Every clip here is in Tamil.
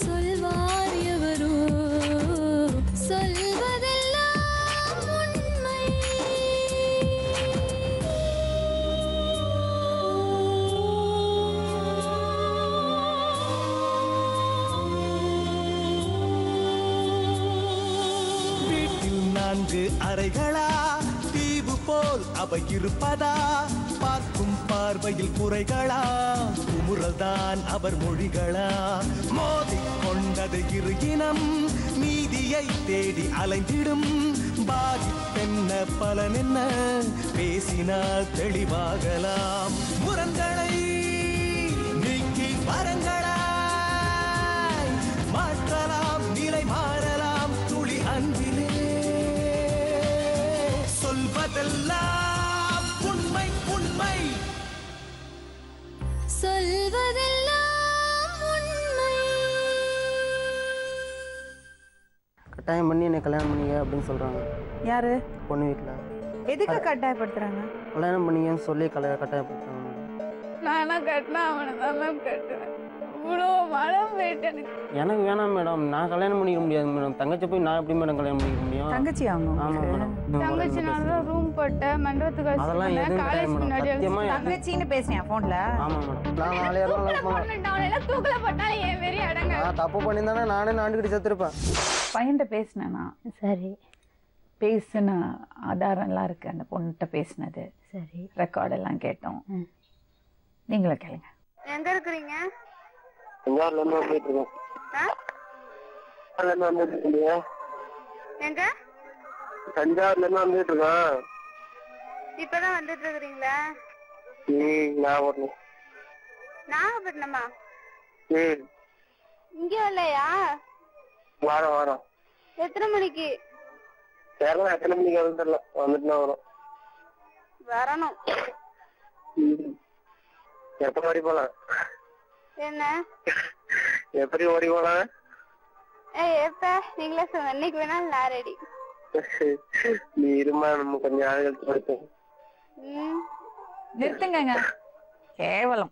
சொல்வார் எவரோ சொல்வதெல்லாம் உண்மை வீட்டில் நான்கு அறைகளா தீவு போல் அவை இருப்பதா பார்க்கும் பார்வையில் குறைகளா குமுறல்தான் அவர் மொழிகளா மோதிக் கொண்டது இரு இனம் நீதியை தேடி அலைந்திடும் பாதிப்பென்ன பலன் என்ன பேசினால் தெளிவாகலாம் முரண்களை நீக்கி வரங்களா மாற்றலாம் நிலை மாறலாம் துளி அன்பிலே சொல்வதெல்லாம் உண்மை உண்மை சொல்வதெல்லாம் உண்மை கட்டாயம் பண்ணி என்னை கல்யாணம் பண்ணிக்க அப்படின்னு சொல்கிறாங்க யாரு பொண்ணு வீட்டில் எதுக்கு கட்டாயப்படுத்துறாங்க கல்யாணம் பண்ணிக்கன்னு சொல்லி கல்யாணம் கட்டாயப்படுத்துறாங்க நானும் கட்டினா அவனை தான் மேம் கட்டுவேன் இவ்வளோ மனம் போயிட்டு எனக்கு எனக்கு வேணாம் மேடம் நான் கல்யாணம் பண்ணிக்க முடியாது மேடம் தங்கச்சி போய் நான் எப்படி மேடம் கல்யாணம் பண்ணிக்க முடியும் தங்கச்சி அவங்க ஆமாம் உங்களுக்கு? மேடம் இந்த மாதிரி தங்கச்சினால பேசுறீங்க. தான் ரூம் போட்டேன் மண்டபத்துக்கு அதெல்லாம் வச்சு எதுவும் காலேஜ் கிடையாது முன்னாடி மேடம். சத்தியமா வச்சு தங்கச்சின்னு பேசினியா போன்ல ஆமாம் மேடம் நான் நாலு யாரும் தூக்கில லவ் பண்ண போட்டு அவனை எல்லாம் தூக்கில போட்டாலும் என் வெறி அடங்க நான் தப்பு பண்ணியிருந்தானே நானே நாண்டுக்கிட்டு செத்துருப்பேன் பையன்கிட்ட பேசினேனா சரி பேசின ஆதாரம் எல்லாம் இருக்கு அந்த பொண்ணுகிட்ட பேசினது சரி ரெக்கார்ட் எல்லாம் கேட்டோம் ம். நீங்களும் கேளுங்க எங்க இருக்கிறீங்க தஞ்சாவூர்ல இருந்து வந்துட்டு இருக்கேன் தஞ்சாவூர்ல இருந்து வந்துட்டு இருக்கீங்க எங்க தஞ்சாவூர்ல இருந்து வந்துட்டு இருக்கேன் இப்பதான் வந்துட்டு இருக்கிறீங்களா ம் நான் வரணும் நாகப்பட்டினமா ம் இங்க இல்லையா வாரம் வாரம் எத்தனை மணிக்கு தெரியல எத்தனை மணிக்கு வரும்னு தெரியல வந்துட்டு தான் வரும் வரணும் ம். எப்ப ஓடி போலாம் என்ன எப்படி ஓடி போலாம் ஏய் எப்ப நீங்களே சொல்லுங்க இன்னைக்கு வேணாலும் நான் ரெடி நீ இருமா நம்ம கொஞ்சம் நாள் கழிச்சு படிப்போம் ம் நிறுத்துங்கங்க கேவலம்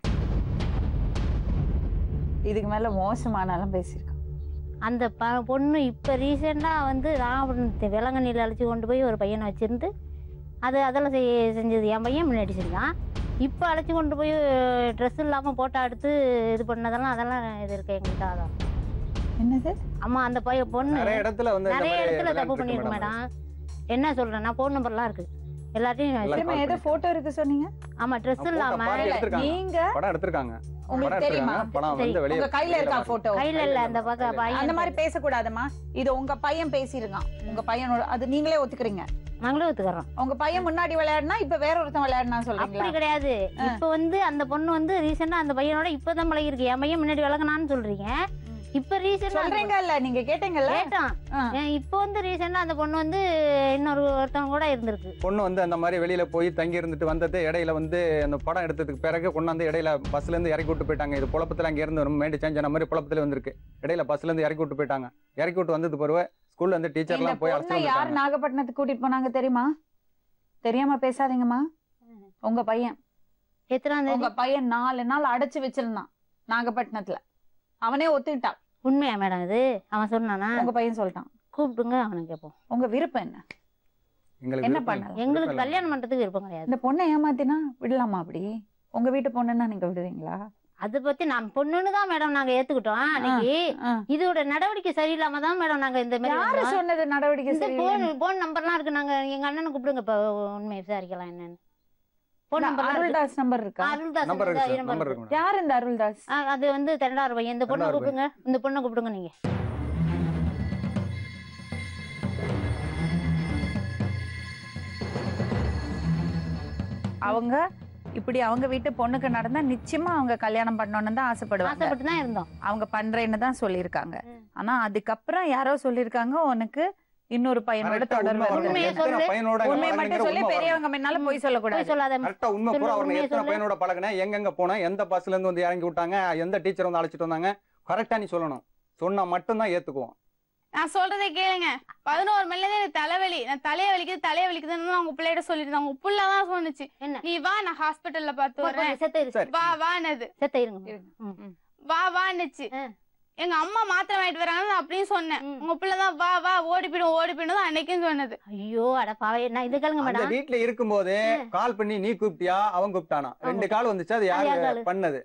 இதுக்கு மேல மோசமானாலும் பேசியிருக்கோம் அந்த ப பொண்ணு இப்போ ரீசெண்டாக வந்து நாகப்பட்டினத்து வேளாங்கண்ணியில் அழைச்சி கொண்டு போய் ஒரு பையனை வச்சிருந்து அது அதெல்லாம் செய் செஞ்சது என் பையன் முன்னாடி செஞ்சான் இப்போ அழைச்சி கொண்டு போய் ட்ரெஸ் இல்லாமல் ஃபோட்டோ எடுத்து இது பண்ணதெல்லாம் அதெல்லாம் இது இருக்கு எங்கள்கிட்ட அதான் என்னது ஆமாம் அந்த பையன் பொண்ணு நிறைய இடத்துல வந்து இந்த நிறைய மாதிரி இடத்துல தப்பு விளையாட்டு இருக்கு பண்ணிருக்கு மேடம் என்ன சொல்கிறேன் நான் ஃபோன் நம்பர்லாம் இருக்குது எல்லாத்தையும் இல்ல, திரும்ப call ஏதோ போட்டோ இருக்கு சொன்னீங்க ஆமாம் ட்ரெஸ் photo இல்லாமல் பாருங்க. எடுத்திருக்காங்க. நீங்க படம் எடுத்திருக்காங்க படம் உங்களுக்கு தெரியுமா எடுத்திருக்காங்க படம் வந்து வெளியே உங்க கையில இருக்கா போட்டோ கையில் இல்லை அந்த பக்கம் பையன் அந்த மாதிரி பேசக்கூடாதும்மா இது உங்க பையன் பேசியிருக்கான் உங்க பையனோட அது நீங்களே ஒத்துக்கிறீங்க நாங்களும் ஒத்துக்கிறோம் உங்க பையன் முன்னாடி விளையாடினா இப்ப வேற ஒருத்தன் விளையாடினா அப்படி சொல்றீங்களா கிடையாது இப்ப வந்து அந்த பொண்ணு வந்து ரீசெண்டா அந்த பையனோட இப்பதான் பழகிருக்கு என் பையன் முன்னாடி விளக்குனான்னு சொல்றீங்க இப்ப ரீசெண்டா சொல்றீங்க இல்ல நீங்க கேட்டீங்கல்ல கேட்டான் ஆ. ஏன் இப்ப வந்து ரீசெண்டா அந்த பொண்ணு வந்து இன்னொரு ஒருத்தவங்க கூட இருந்திருக்கு பொண்ணு வந்து அந்த மாதிரி வெளியில போய் தங்கி இருந்துட்டு வந்தது இடையில வந்து அந்த படம் எடுத்ததுக்கு பிறகு கொண்டாந்து இடையில பஸ்ல இருந்து இறக்கி விட்டு போயிட்டாங்க இது புழப்பத்துல அங்க இருந்து வரும் மேண்டி சேஞ்ச் மாதிரி புழப்பத்துல வந்திருக்கு இடையில பஸ்ல இருந்து இறக்கி விட்டு போயிட்டாங்க இறக்கி விட்டு வந்தது பிறகு ஸ்கூல்ல இருந்து டீச்சர் இந்த எல்லாம் போய் பொண்ணை அழைச்சிட்டு யார் வந்துட்டாங்க நாகப்பட்டினத்துக்கு கூட்டிட்டு போனாங்க தெரியுமா தெரியாம பேசாதீங்கம்மா உங்க பையன் எத்தனாம் உங்க தேதி பையன் நாலு நாள் அடைச்சு வச்சிருந்தான் நாகப்பட்டினத்துல அவனே ஒத்துக்கிட்டான் உண்மையா மேடம் இது அவன் சொன்னானா உங்க பையன் சொல்லிட்டான் கூப்பிடுங்க அவனை கேட்போம் உங்க விருப்பம் என்ன எங்களுக்கு என்ன விருப்பம் இல்லை. பண்ணலாம்? எங்களுக்கு விருப்பம் இல்லை. கல்யாணம் பண்றதுக்கு விருப்பம் கிடையாது இந்த பொண்ணை ஏமாத்தினா விடலாமா அப்படி உங்க வீட்டு பொண்ணுன்னா நீங்க விடுவீங்களா அதை பத்தி நான் பொண்ணுன்னு தான் மேடம் நாங்க ஏத்துக்கிட்டோம் அன்னைக்கு ஆ. இதோட நடவடிக்கை சரியில்லாம தான் மேடம் நாங்க இந்த மாதிரி யாரு வந்தோம். சொன்னது நடவடிக்கை இந்த சரி போன் போன் நம்பர்லாம் இருக்கு நாங்க எங்க அண்ணனை கூப்பிடுங்க இப்ப உண்மையை விசாரிக்கலாம் என்னன்னு போன் நம்பர் அருள்தாஸ் நம்பர் இருக்கா அருள்தாஸ் நம்பர் இருந்தா இருக்கு சார், நம்பர் நம்பர் இருக்கு. இருக்கு யார் இந்த அருள்தாஸ் ஆ, அது வந்து தெரண்டாறு பையன் இந்த பொண்ணை தெரண்டாறு கூப்பிடுங்க இந்த பொண்ணை கூப்பிடுங்க நீங்க அவங்க இப்படி அவங்க வீட்டு பொண்ணுக்கு நடந்தா நிச்சயமா அவங்க கல்யாணம் பண்ணணும்னு தான் ஆசைப்படுவாங்க ஆசைப்பட்டு தான் இருந்தோம் அவங்க பண்றேன்னு தான் சொல்லியிருக்காங்க ம். ஆனா அதுக்கப்புறம் யாரோ சொல்லியிருக்காங்க உனக்கு இன்னொரு பையனோட Correct ஆ தொடர்பு உண்மை இருக்கு. வரணும். உண்மையை எத்தனை சொல்லு. பையனோட அங்க உண்மையை பழகுனீங்கிற மட்டும் சொல்லி உண்மை வரணும். பெரியவங்க முன்னால போய் போய் சொல்லக்கூடாது சொல்லாத கரெக்டா உண்மை சொல்லு, பூரா அவனை உண்மையை எத்தனை சொல்லு. பையனோட பழகினேன் எங்கெங்க போனேன் எந்த பஸ்ல இருந்து வந்து இறங்கி விட்டாங்க எந்த டீச்சர் வந்து அழைச்சிட்டு வந்தாங்க கரெக்டா நீ சொல்லணும் சொன்னா மட்டும்தான் ஏத்துக்குவோம் நான் சொல்றதை கேளுங்க பதினோரு மணில இருந்து எனக்கு தலைவலி நான் தலைய வலிக்குது தலைய வலிக்குதுன்னு அவங்க பிள்ளைகிட்ட சொல்லிட்டு இருந்தாங்க உங்க புள்ள தான் சொன்னுச்சு என்ன? நீ வா நான் ஹாஸ்பிட்டல்ல பாத்து வரேன் செத்த இரு சரி. வா வானது செத்த இருங்க இருங்க. ம். வா வான்னுச்சு ஆ. எங்க அம்மா மாத்திரை வாங்கிட்டு வராங்க நான் அப்படின்னு சொன்னேன் ம். உங்க பிள்ளை தான் வா வா ஓடி போயிடும் ஓடி போயிடும் தான் அன்னைக்கும் சொன்னது ஐயோ அட பாவே நான் இது கேளுங்க அந்த மேடம் வீட்டுல இருக்கும்போது கால் பண்ணி நீ கூப்பிட்டியா அவன் கூப்பிட்டானா ரெண்டு கால் வந்துச்சு அது அது யார் யாரு காலு? பண்ணது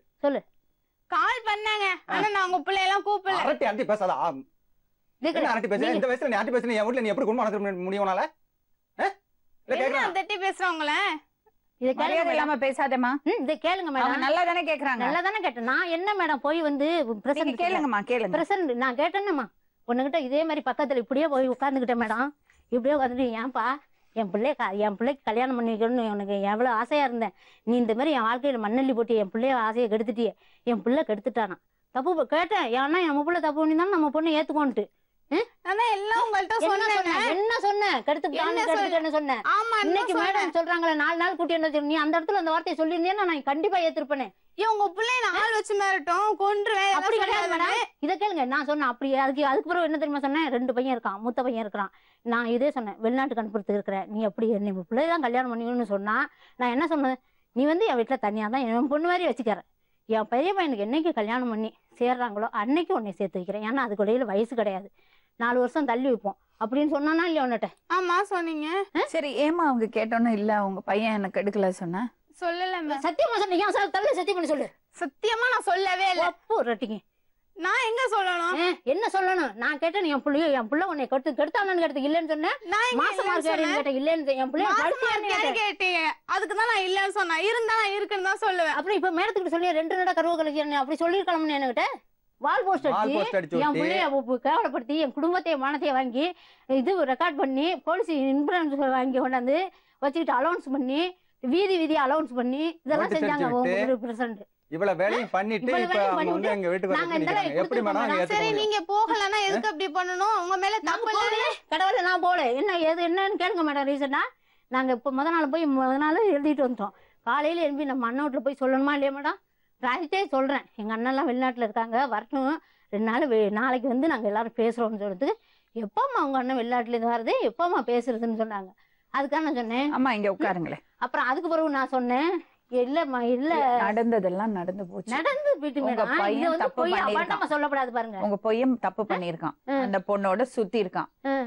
கால் பண்ணாங்க ஆனா நான் உங்க பிள்ளை எல்லாம் கூப்பிடல அரட்டி அரட்டி பேசாத ஆ, இது என்ன கேளு. அரட்டி பேச நீங்க- இந்த வயசுல நீ அரட்டி பேச என் வீட்டுல நீ எப்படி குடும்பம் நடத்த முடியும் உன்னால ஆ? இல்ல என்ன கேக்குறேன் தட்டி பேசுறவங்கள இதை கேளுங்க மரியாதை மேடம் இல்லாம பேசாதேம்மா ம், இதை கேளுங்க அவங்க மேடம் நல்லா தானே கேக்குறாங்க நல்லா தானே கேட்டேன் நான் என்ன மேடம் போய் வந்து நீங்க பிரசன்ட் கேளுங்கம்மா கேளுங்க பிரசன்ட் நான் கேட்டேன்னம்மா உன்னுகிட்ட இதே மாதிரி பக்கத்துல இப்படியே போய் உட்காந்துக்கிட்டேன் மேடம் இப்படியே உட்காந்துட்டு ஏன்பா என் பிள்ளை க- என் பிள்ளைக்கு கல்யாணம் பண்ணி வைக்கணும்னு உனக்கு எவ்வளோ ஆசையா இருந்தேன் நீ இந்த மாதிரி என் வாழ்க்கையில மண்ணள்ளி போட்டு என் பிள்ளைய ஆசையை கெடுத்துட்டியே என் பிள்ளை கெடுத்துட்டானா தப்பு ப- கேட்டேன் ஏன்னா நம்ம பிள்ளை தப்பு பண்ணி தான் நம்ம பொண்ணு ஏத்துக்கோன்ட்டு ஆனா எல்லாம் உங்கள்ட்ட என்ன சொன்னேன் சொன்ன என்ன சொன்ன கெடுத்துட்டான்னு என்ன கெடுத்துட்டேன்னு சொன்னேன் ஆமா இன்னைக்கு இன்னைக்கு மேடம் சொல்றாங்களே நாலு நாள் கூட்டி வந்து நீ அந்த இடத்துல அந்த வார்த்தையை சொல்லியிருந்தேன்னா நான் கண்டிப்பா ஏத்திருப்பேனே உங்க பிள்ளைய நான் ஆள் வச்சு மிரட்டும் கொன்றுவேன் அப்படி இதெல்லாம் கிடையாது சொல்லாத. மேடம் இதை கேளுங்க நான் சொன்னேன் அப்படி அதுக்கு அதுக்கு பிறகு என்ன தெரியுமா சொன்னேன் ரெண்டு பையன் இருக்கான் மூத்த பையன் இருக்கிறான் நான் இதே சொன்னேன் வெளிநாட்டுக்கு அனுப்புறதுக்கு இருக்கிறேன் நீ அப்படி நீ பிள்ளை தான் கல்யாணம் பண்ணிக்கணும்னு சொன்னா நான் என்ன சொன்னேன் நீ வந்து என் வீட்டில் தனியாக தான் என் பொண்ணு மாதிரி வச்சுக்கிறேன் என் பெரிய பையனுக்கு என்னைக்கு கல்யாணம் பண்ணி சேர்றாங்களோ அன்னைக்கு உன்னை சேர்த்து வைக்கிறேன் ஏன்னா அதுக்கு இடையில வயசு கிடையாது நாலு வருஷம் தள்ளி வைப்போம் அப்படின்னு சொன்னானா இல்லையா உன்னிட்ட ஆமா சொன்னீங்க சரி ஏமா அவங்க கேட்டோன்னு இல்ல உங்க பையன் எனக்கு எடுக்கல சொன்ன சொல்லல ma'am. சத்தியமா சொன்னீங்க ஏன் சார் தள்ளி சத்தியம் பண்ணி சொல்லு சத்தியமா நான் சொல்லவே இல்ல ஒப்பு ரெட்டிங்க நான் எங்க சொல்லணும் ஏ, என்ன சொல்லணும் நான் கேட்டேன் என் பிள்ளைய என் பிள்ளை உன்னை கெடுத்து கெடுத்தானு கேட்டது இல்லைன்னு சொன்னேன் நான் எங்க மாசமா இல்லைன்னு இருக்காருன்னு சொன்னேன்? கேட்டேன் இல்லைன்னு என் பிள்ளைய மாசமா படுத்தியான்னு இருக்கியான்னு கேட்டேன். கேட்டீங்க அதுக்கு தான் நான் இல்லன்னு சொன்னேன் இருந்தா நான் இருக்குன்னு தான் சொல்லுவேன் அப்புறம் இப்ப மேடத்துக்கிட்ட சொல்லி ரெண்டு நட கருவ கழிச்சு அப்படி சொல்லிருக்கலாம்னு என்கிட்ட வால் போஸ்ட் வால் அடிச்சு போஸ்ட் அடிச்சு என் விட்டு பிள்ளைய உப்பு கேவலப்படுத்தி என் குடும்பத்தையும் மானத்தையும் வாங்கி இது ரெக்கார்ட் பண்ணி போலீஸ் இன்சூரன்ஸ் வாங்கி கொண்டாந்து வச்சுக்கிட்டு அலௌன்ஸ் பண்ணி வீதி வீதி அலௌன்ஸ் பண்ணி இதெல்லாம் நோட்டீஸ் செஞ்சாங்க அடிச்சு விட்டு, உங்க பிரசன்ட் இவ்வளவு வேலையும் பண்ணிட்டு இவ்வளவு இப்ப வேலையும் அவங்க வந்து பண்ணிட்டு, எங்க வீட்டுக்கு நாங்க வந்து இந்த நிக்கிறாங்க. எப்படி மேடம் கொடுத்துருக்கோம் ஏத்துக்க சரி முடியும்? நீங்க போகலன்னா எதுக்கு அப்படி பண்ணணும் உங்க மேல தப்பு இல்ல கடவுளை நான் போல என்ன எது என்னன்னு கேளுங்க மேடம் ரீசனா நாங்க இப்ப முத நாள் போய் முத நாள் எழுதிட்டு வந்துட்டோம் காலையில எழுப்பி நம்ம அண்ணன் வீட்டுல போய் சொல்லணுமா இல்லையா மேடம் ராஜித்தே சொல்றேன் எங்க அண்ணன்லாம் வெளிநாட்டுல இருக்காங்க வரட்டும் ரெண்டு நாள் வெ- நாளைக்கு வந்து நாங்க எல்லாரும் பேசுறோம்னு சொல்றதுக்கு எப்பமா உங்க அண்ணன் வெளிநாட்டுல இருந்து வருது எப்பமா பேசுறதுன்னு சொன்னாங்க அதுக்காக நான் சொன்னேன் அம்மா இங்க உட்காருங்களேன் அப்புறம் அதுக்கு பிறகு நான் சொன்னேன் இல்லம்மா இல்ல நடந்ததெல்லாம் நடந்து போச்சு நடந்து போயிட்டு உங்க மேடம் பையன் இது வந்து தப்பு போய் பண்ணியிருக்கான். அபாண்டமா சொல்லக்கூடாது பாருங்க உங்க பையன் தப்பு பண்ணிருக்கான் ம். அந்த பொண்ணோட சுத்தி இருக்கான் ம்.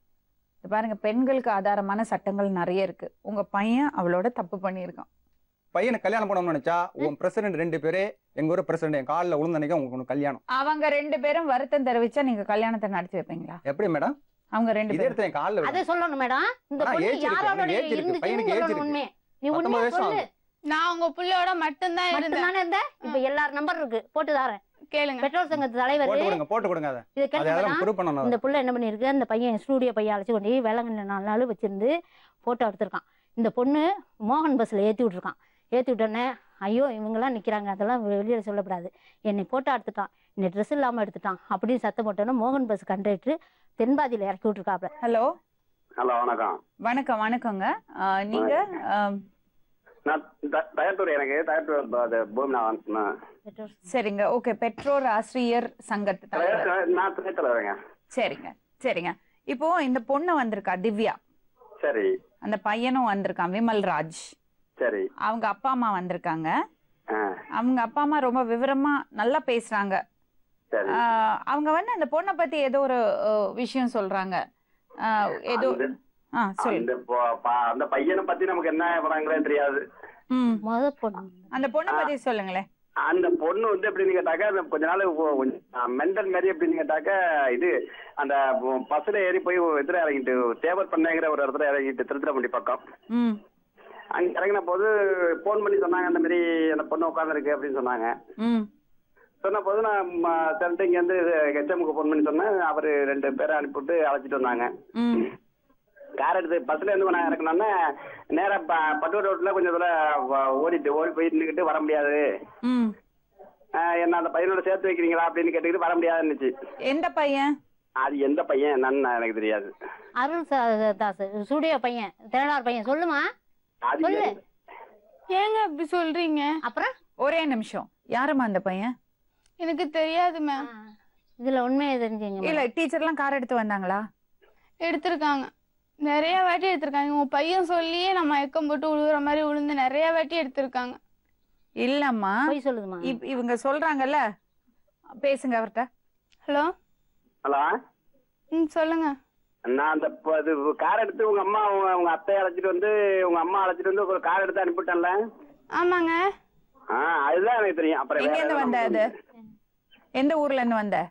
இது பாருங்க பெண்களுக்கு ஆதாரமான சட்டங்கள் நிறைய இருக்கு உங்க பையன் அவளோட தப்பு பண்ணிருக்கான் பையனை கல்யாணம் பண்ணணும்னு நினைச்சா உன் பிரசிடென்ட் ரெண்டு பேரே எங்க ஊர் பிரசிடென்ட் என் காலில் விழுந்த அன்னைக்கு உங்களுக்கு ஒண்ணு கல்யாணம் அவங்க ரெண்டு பேரும் வருத்தம் தெரிவிச்சா நீங்க கல்யாணத்தை நடத்தி வைப்பீங்களா எப்படி மேடம் அவங்க ரெண்டு இதே பேரும் எடுத்து என் காலில் அதை சொல்லணும் மேடம் இந்த ஆ, பொண்ணு age இருக்கு, யாரோட அவனுக்கு age இருக்கு, இருந்துச்சுன்னு பையனுக்கு age சொல்லணும் இருக்கு. உண்மையை நீ பத்தொன்பது உண்மையை வயசு சொல்லு ஆகுது. நான் உங்க புள்ளையோட மட்டும்தான் இருந்தேன் மட்டும்தானே இருந்த இப்ப எல்லார் நம்பர் இருக்கு போட்டு தாரேன் கேளுங்க பெட்ரோல் சங்கத்து தலைவர் போட்டு கொடுங்க போட்டு கொடுங்க அதை இதை அதை கேளுங்க அதெல்லாம் மேடம். ப்ரூவ் பண்ணணும் இந்த புள்ள என்ன பண்ணிருக்கு அந்த பையன் ஸ்டூடியோ பையன் அழைச்சு கொண்டு போய் வேளாங்கண்ணி நாலு நாள் வச்சிருந்து போட்டோ எடுத்திருக்கான் இந்த பொண்ணு மோகன் பஸ்ல ஏத்தி விட்டுருக்கான் ஏத்தி விட்டோன்னே ஐயோ இவங்கெல்லாம் நிக்கிறாங்க அதெல்லாம் வெளியில சொல்லக்கூடாது என்னை போட்டோ எடுத்துட்டான் என்னை ட்ரெஸ் இல்லாம எடுத்துட்டான் அப்படின்னு சத்தம் போட்டோன்னே மோகன் பஸ் கண்டக்டர் தென்பாதியில இறக்கி விட்டுருக்காப்ல ஹலோ ஹலோ வணக்கம் வணக்கம் வணக்கங்க ஆ, நீங்க ஆ, நான் த- தயார்த்தூர் எனக்கு தயார்த்தூர் அது பூமிநாதன் நான் பெட்ரோல் சரிங்க ஓகே பெற்றோர் ஆசிரியர் சங்கத்து தலைவர் தயார் நான் துணைத் தலைவருங்க சரிங்க சரிங்க இப்போ இந்த பொண்ணு வந்திருக்கா திவ்யா சரி அந்த பையனும் வந்திருக்கான் விமல் ராஜ் சரி அவங்க அப்பா அம்மா வந்திருக்காங்க ஆ அவங்க அப்பா அம்மா ரொம்ப விவரமா நல்லா பேசுறாங்க சரி ஆஹ் அவங்க வந்து அந்த பொண்ணை பத்தி ஏதோ ஒரு அஹ், விஷயம் சொல்றாங்க ஆஹ், ஏதோ அந்த- ஆ சொல்லு அந்த பொ- ப- அந்த பையனை பத்தி நமக்கு என்ன பண்றாங்களே தெரியாது ம் முத பொண்ணு அந்த பொண்ணை பத்தி சொல்லுங்களேன் அந்த பொண்ணு வந்து எப்படின்னு கேட்டாக்கா அந்த கொஞ்ச நாள் மென்டல் மாதிரி எப்படின்னு கேட்டாக்கா இது அந்த பஸ்ல ஏறி போய் இதுல இறங்கிட்டு தேவர் பண்ணைங்கிற ஒரு இடத்துல இறங்கிட்டு திருத்திரப்பள்ளி பக்கம் ம் அங்க இறங்கின போது ஃபோன் பண்ணி சொன்னாங்க அந்த மாதிரி அந்த பொண்ணு உட்காந்துருக்கு அப்படின்னு சொன்னாங்க ம் சொன்ன போது நான் ம- சரின்ட்டு இங்க வந்து ஹெச்எம்க்கு ஃபோன் பண்ணி சொன்னேன் அவர் ரெண்டு பேரை அனுப்பிவிட்டு அழைச்சிட்டு வந்தாங்க ம் கார் எடுத்து பஸ்ல இருந்து நான் இறக்கணும்னா நேரா ப- பட்டு ரோட்ல கொஞ்சம் தூரம் வ- ஓடிட்டு ஓடி போய் நின்னுக்கிட்டு வர முடியாது ம் ஆஹ் என்ன அந்த பையனோட சேர்த்து வைக்கிறீங்களா அப்படின்னு கேட்டுக்கிட்டு வர முடியாதுன்னுச்சு எந்த பையன் அது எந்த பையன் என்னன்னு எனக்கு தெரியாது அருள் சா- தாஸ் ஸ்டூடியோ பையன் திரளார் பையன் சொல்லுமா அது சொல்லு. எந்த- ஏங்க இப்படி சொல்றீங்க அப்புறம் ஒரே நிமிஷம் யாரும்மா அந்த பையன் எனக்கு தெரியாது மேம் இதுல உண்மையை தெரிஞ்சுங்க இல்ல டீச்சர்லாம் கார் எடுத்து வந்தாங்களா எடுத்திருக்காங்க நிறைய வாட்டி எடுத்திருக்காங்க உங்க பையன் சொல்லியே நம்ம மயக்கம் போட்டு விழுகுற மாதிரி விழுந்து நிறைய வாட்டி எடுத்திருக்காங்க இல்லம்மா போய் சொல்லுதுமா இப்- இவங்க சொல்றாங்கல்ல பேசுங்க அவர்கிட்ட ஹலோ ஹலோ ம் சொல்லுங்க நான் அந்த ப- இது கார் எடுத்து உங்க அம்மா உங்க உங்க அத்தையை அழைச்சிட்டு வந்து உங்க அம்மா அழைச்சிட்டு வந்து ஒரு கார் எடுத்து அனுப்பிவிட்டேன்ல ஆமாங்க ஆ அதுதான் எனக்கு தெரியும் அப்புறம் எங்க வேற இருந்து எதுவும் வந்த அது எந்த ஊர்ல இருந்து வந்த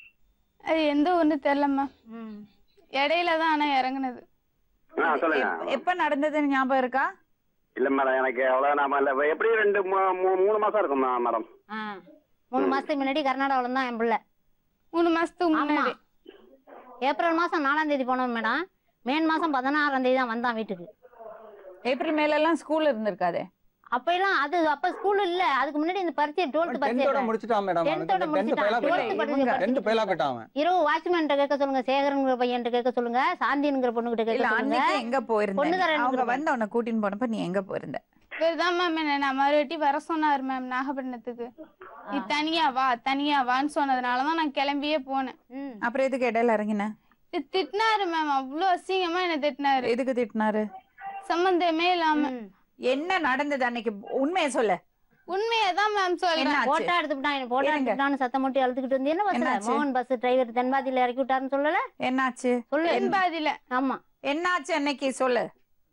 அது எந்த ஒன்று தெரிலம்மா ம் இடையில தான் ஆனால் இறங்குனது ஆ சொல்லுங்க எப்- எப்ப நடந்ததுன்னு ஞாபகம் இருக்கா இல்ல மேடம் எனக்கு அவ்வளோ நாம இல்ல எப்படி ரெண்டு மூ- மூ- மூணு மாசம் இருக்கும் மே- மேடம் ஆ மூணு மாசத்துக்கு முன்னாடி கர்நாடகாவில் தான் என் பிள்ளை மூணு மாசத்துக்கு ஆமா முன்னாடி ஏப்ரல் மாசம் நாலாம் தேதி போனோம் மேடம் மே மாசம் பதினாறாம் தேதி தான் வந்தான் வீட்டுக்கு ஏப்ரல் மேல எல்லாம் ஸ்கூல் இருந்திருக்காதே அப்ப எல்லாம் அது அப்ப ஸ்கூல் இல்ல அதுக்கு முன்னாடி இந்த பரீட்சை டுவெல்த் டென்த்தோட பரீட்சை முடிச்சிட்டான் மேடம் டென்த்தோட டென்த் முடிச்சிட்டான் ஃபெயிலா டுவெல்த் போயிட்டான் பரீட்சை டென்த் ஃபெயிலா போயிட்டான் அவன் இரவு வாட்ச்மேன் கேட்க சொல்லுங்க சேகரங்கிற பையன் கேட்க சொல்லுங்க சாந்திங்கிற பொண்ணுகிட்ட இல்ல கேட்க சொல்லுங்க அன்னைக்கு எங்க போயிருந்த பொண்ணுக்காரன் அவங்க இருக்கிற வந்து உன்னை கூட்டின்னு போனப்ப நீ எங்க போயிருந்த இவர்தான் மேம் என்ன நான் மறுபடி வர சொன்னார் மேம் நாகப்பட்டினத்துக்கு நீ தனியா வா தனியா வான்னு சொன்னதுனால தான் நான் கிளம்பியே போனேன் ம். அப்புறம் எதுக்கு இடையில இறங்கின இது திட்டினாரு மேம் அவ்வளோ அசிங்கமா என்ன திட்டினாரு எதுக்கு திட்டினாரு சம்பந்தமே இல்லாம ம். என்ன நடந்தது அன்னைக்கு உண்மையை சொல்லு உண்மையை தான் மேம் சொல்றேன் என்னாச்சு போட்டோ எடுத்துட்டான் போட்டோ இருங்க. எடுத்துட்டான்னு சத்தம் மட்டும் அழுதுகிட்டு வந்து என்ன பஸ்ல என்னாச்சு? மோகன் பஸ் டிரைவர் தென்பாதியில இறக்கி விட்டாருன்னு சொல்லல என்னாச்சு சொல்லு தென்பாதியில ஆமா என்னாச்சு அன்னைக்கு சொல்லு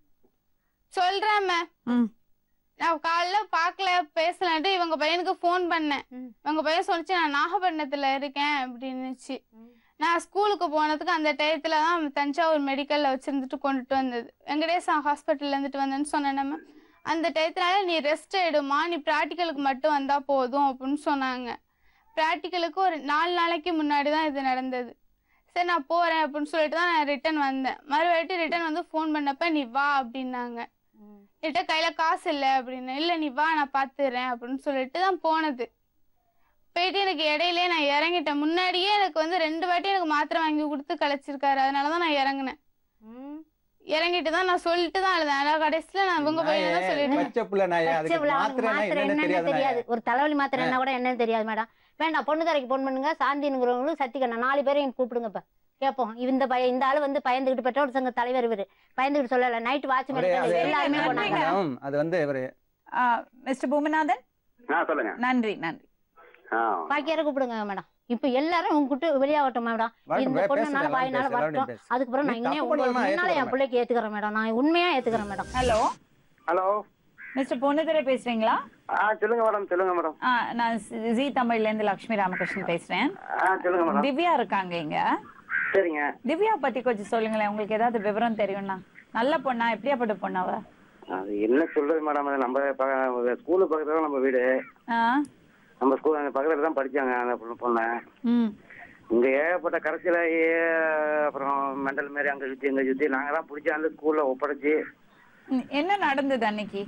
சொல்றேன் மேம் ம். நான் காலைல பார்க்கல பேசலான்ட்டு இவங்க பையனுக்கு ஃபோன் பண்ணேன் ம். இவங்க பையன் சொல்லிச்சு நான் நாகப்பட்டினத்துல இருக்கேன் அப்படின்னுச்சு ம். நான் ஸ்கூலுக்கு போனதுக்கு அந்த டயத்துல தான் தஞ்சாவூர் மெடிக்கல்ல வச்சிருந்துட்டு கொண்டுட்டு வந்தது வெங்கடேசா ஹாஸ்பிட்டல்ல இருந்துட்டு வந்தேன்னு சொன்னேன் நம்ம அந்த டயத்தினால நீ ரெஸ்ட் எடுமா நீ ப்ராக்டிக்கலுக்கு மட்டும் வந்தா போதும் அப்படின்னு சொன்னாங்க ப்ராக்டிக்கலுக்கு ஒரு நாலு நாளைக்கு முன்னாடி தான் இது நடந்தது சரி நான் போறேன் அப்படின்னு சொல்லிட்டு தான் நான் ரிட்டர்ன் வந்தேன் மறுபடியும் ரிட்டர்ன் வந்து ஃபோன் பண்ணப்ப நீ வா அப்படின்னாங்க ம். என்கிட்ட கையில காசு இல்லை அப்படின்னு இல்லை நீ வா நான் பார்த்துடுறேன் அப்படின்னு சொல்லிட்டு தான் போனது போயிட்டு எனக்கு இடையிலே நான் இறங்கிட்டேன் முன்னாடியே எனக்கு வந்து ரெண்டு வாட்டி எனக்கு மாத்திரை வாங்கி கொடுத்து கழிச்சிருக்காரு அதனால தான் நான் இறங்கினேன் ம். இறங்கிட்டு தான் நான் சொல்லிட்டு தான் அழுதேன் ஆனால் கடைசியில நான் இவங்க பையன் தான் சொல்லிட்டேன் பச்சை புள்ள நாயே பச்சை அதுக்கு புள்ள, அவனுக்கு மாத்திரைனா மாத்திரை என்னன்னு என்னன்னு தெரியாது தெரியாது ஒரு தலைவலி மாத்திரை என்ன கூட என்னன்னு தெரியாது மேடம் வேண்டாம் பொண்ணுக்காரைக்கு ஃபோன் பண்ணுங்க சாந்தினுங்கிறவங்களும் சத்திகண்ணா நாலு பேரையும் கூப்பிடுங்க இப்ப கேட்போம் இந்த பையன் இந்த ஆளு வந்து பயந்துகிட்டு பெட்ரோல் சங்க தலைவர் இவரு பயந்துகிட்டு சொல்லல நைட் வாட்ச் ஒரே அது எல்லாருமே போனாங்க மேடம், அது வந்து இவரு மிஸ்டர் பூமிநாதன் ஆ சொல்லுங்க நன்றி நன்றி ஆ பாக்கியார கூப்பிடுங்க மேடம் இப்ப எல்லாரும் உங்ககிட்ட வெளியாகட்டும் மேடம் வரட்டும், இந்த பே- பொண்ணுனால பேசுங்க, வாயினால எல்லாரும் வரட்டும் பேசு. அதுக்கப்புறம் நீ நான் இன்னும் தப்பு பண்ணலன்னா முன்னால என் ஏத்துக்கிறேன். பிள்ளைக்கு ஏத்துக்கிறேன் மேடம் நான் உண்மையா ஏத்துக்கிறேன் madam hello hello mister Ponnudurai பேசுறீங்களா ஆ சொல்லுங்க மேடம் சொல்லுங்க மேடம் ஆ, நான் சி- ஜி தமிழ்ல இருந்து லக்ஷ்மி ராமகிருஷ்ணன் பேசுறேன் ஆ சொல்லுங்க மேடம் திவ்யா இருக்காங்க இங்க சரிங்க திவ்யா பத்தி கொஞ்சம் சொல்லுங்களேன் உங்களுக்கு ஏதாவது விவரம் தெரியும்னா நல்ல பொண்ணா எப்படியாப்பட்ட பொண்ணு அவ அது என்ன சொல்றது மேடம் அது நம்ம ப- ஸ்கூலு பக்கத்துல தான் நம்ம வீடு ஆ நம்ம ஸ்கூல் அந்த பக்கத்துல தான் படிச்சாங்க அந்த பொண்ணு- பொண்ணு ம் இங்க ஏகப்பட்ட கடைசியில அப்புறம் மெண்டல் மாரி அங்க சுத்தி இங்க சுத்தி நாங்க தான் பிடிச்சி அந்த ஸ்கூல்ல ஒப்படைச்சு ம், என்ன நடந்தது அன்னைக்கு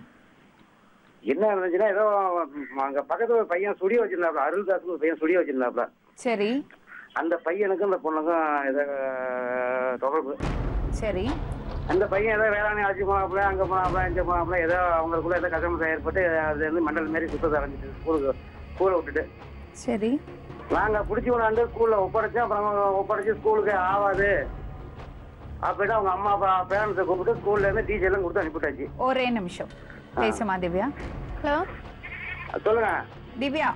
என்ன இருந்துச்சுன்னா ஏதோ ம், அங்க பக்கத்துல ஒரு பையன் சுடி வச்சிருந்தாப்ல அருள்தாஸ் ஒரு பையன் சுடி வச்சிருந்தாப்ல சரி அந்த பையனுக்கும் இந்த பொண்ணுக்கும் ஏதோ அஹ், தொடர்பு சரி அந்த பையன் ஏதோ வேளாண் அழைச்சி போனாப்புல அங்க போனாப்புல இங்க போனாப்புல ஏதோ அவங்களுக்குள்ள ஏதோ கஷ்டம் ஏற்பட்டு அது வந்து மண்டல் மாரி சுத்தத்தை ஆரம்பிச்சு ஸ்கூலுக்கு ஸ்கூலை விட்டுட்டு சரி நாங்க பிடிச்சி கொண்டாந்து ஸ்கூல்ல ஒப்படைச்சோம் அப்புறம் ஒப்படைச்சு ஸ்கூலுக்கு ஆகாது அப்படின்னா அவங்க அம்மா அப்பா பேரண்ட்ஸை கூப்பிட்டு ஸ்கூல்ல இருந்து டீச்சர் எல்லாம் கொடுத்து அனுப்பிட்டாச்சு ஒரே நிமிஷம் பேசுமா திவ்யா ஹலோ சொல்லுங்க திவ்யா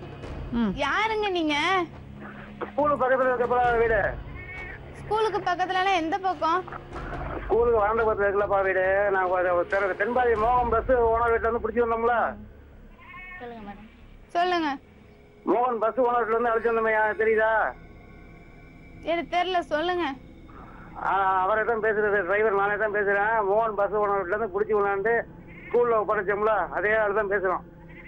ம் யாருங்க நீங்க ஸ்கூலுக்கு பக்கத்துல இருக்கப்ப வீடு ஸ்கூலுக்கு பக்கத்துலனா எந்த பக்கம் ஸ்கூலுக்கு வறண்ட பக்கத்துல இருக்கலப்பா வீடு நான் ஒரு தெரு- தென்பாதி மோகன் பஸ் ஓனர் வீட்டுல இருந்து பிடிச்சி வந்தோம்ல சொல்லுங்க மேடம் சொல்லுங்க மோகன் பஸ் ஓனர் வீட்டுல இருந்து அழைச்சி வந்தோமையா தெரியுதா எனக்கு தெரியல சொல்லுங்க அவரை தான் பேசுறது டிரைவர் நானே தான் பேசுறேன் மோகன் பஸ் ஓனர் வீட்டுல இருந்து பிடிச்சி கொண்டாந்து ஸ்கூல்ல ஒப்படைச்சோம்ல அதே ஆள் தான் பேசுறோம்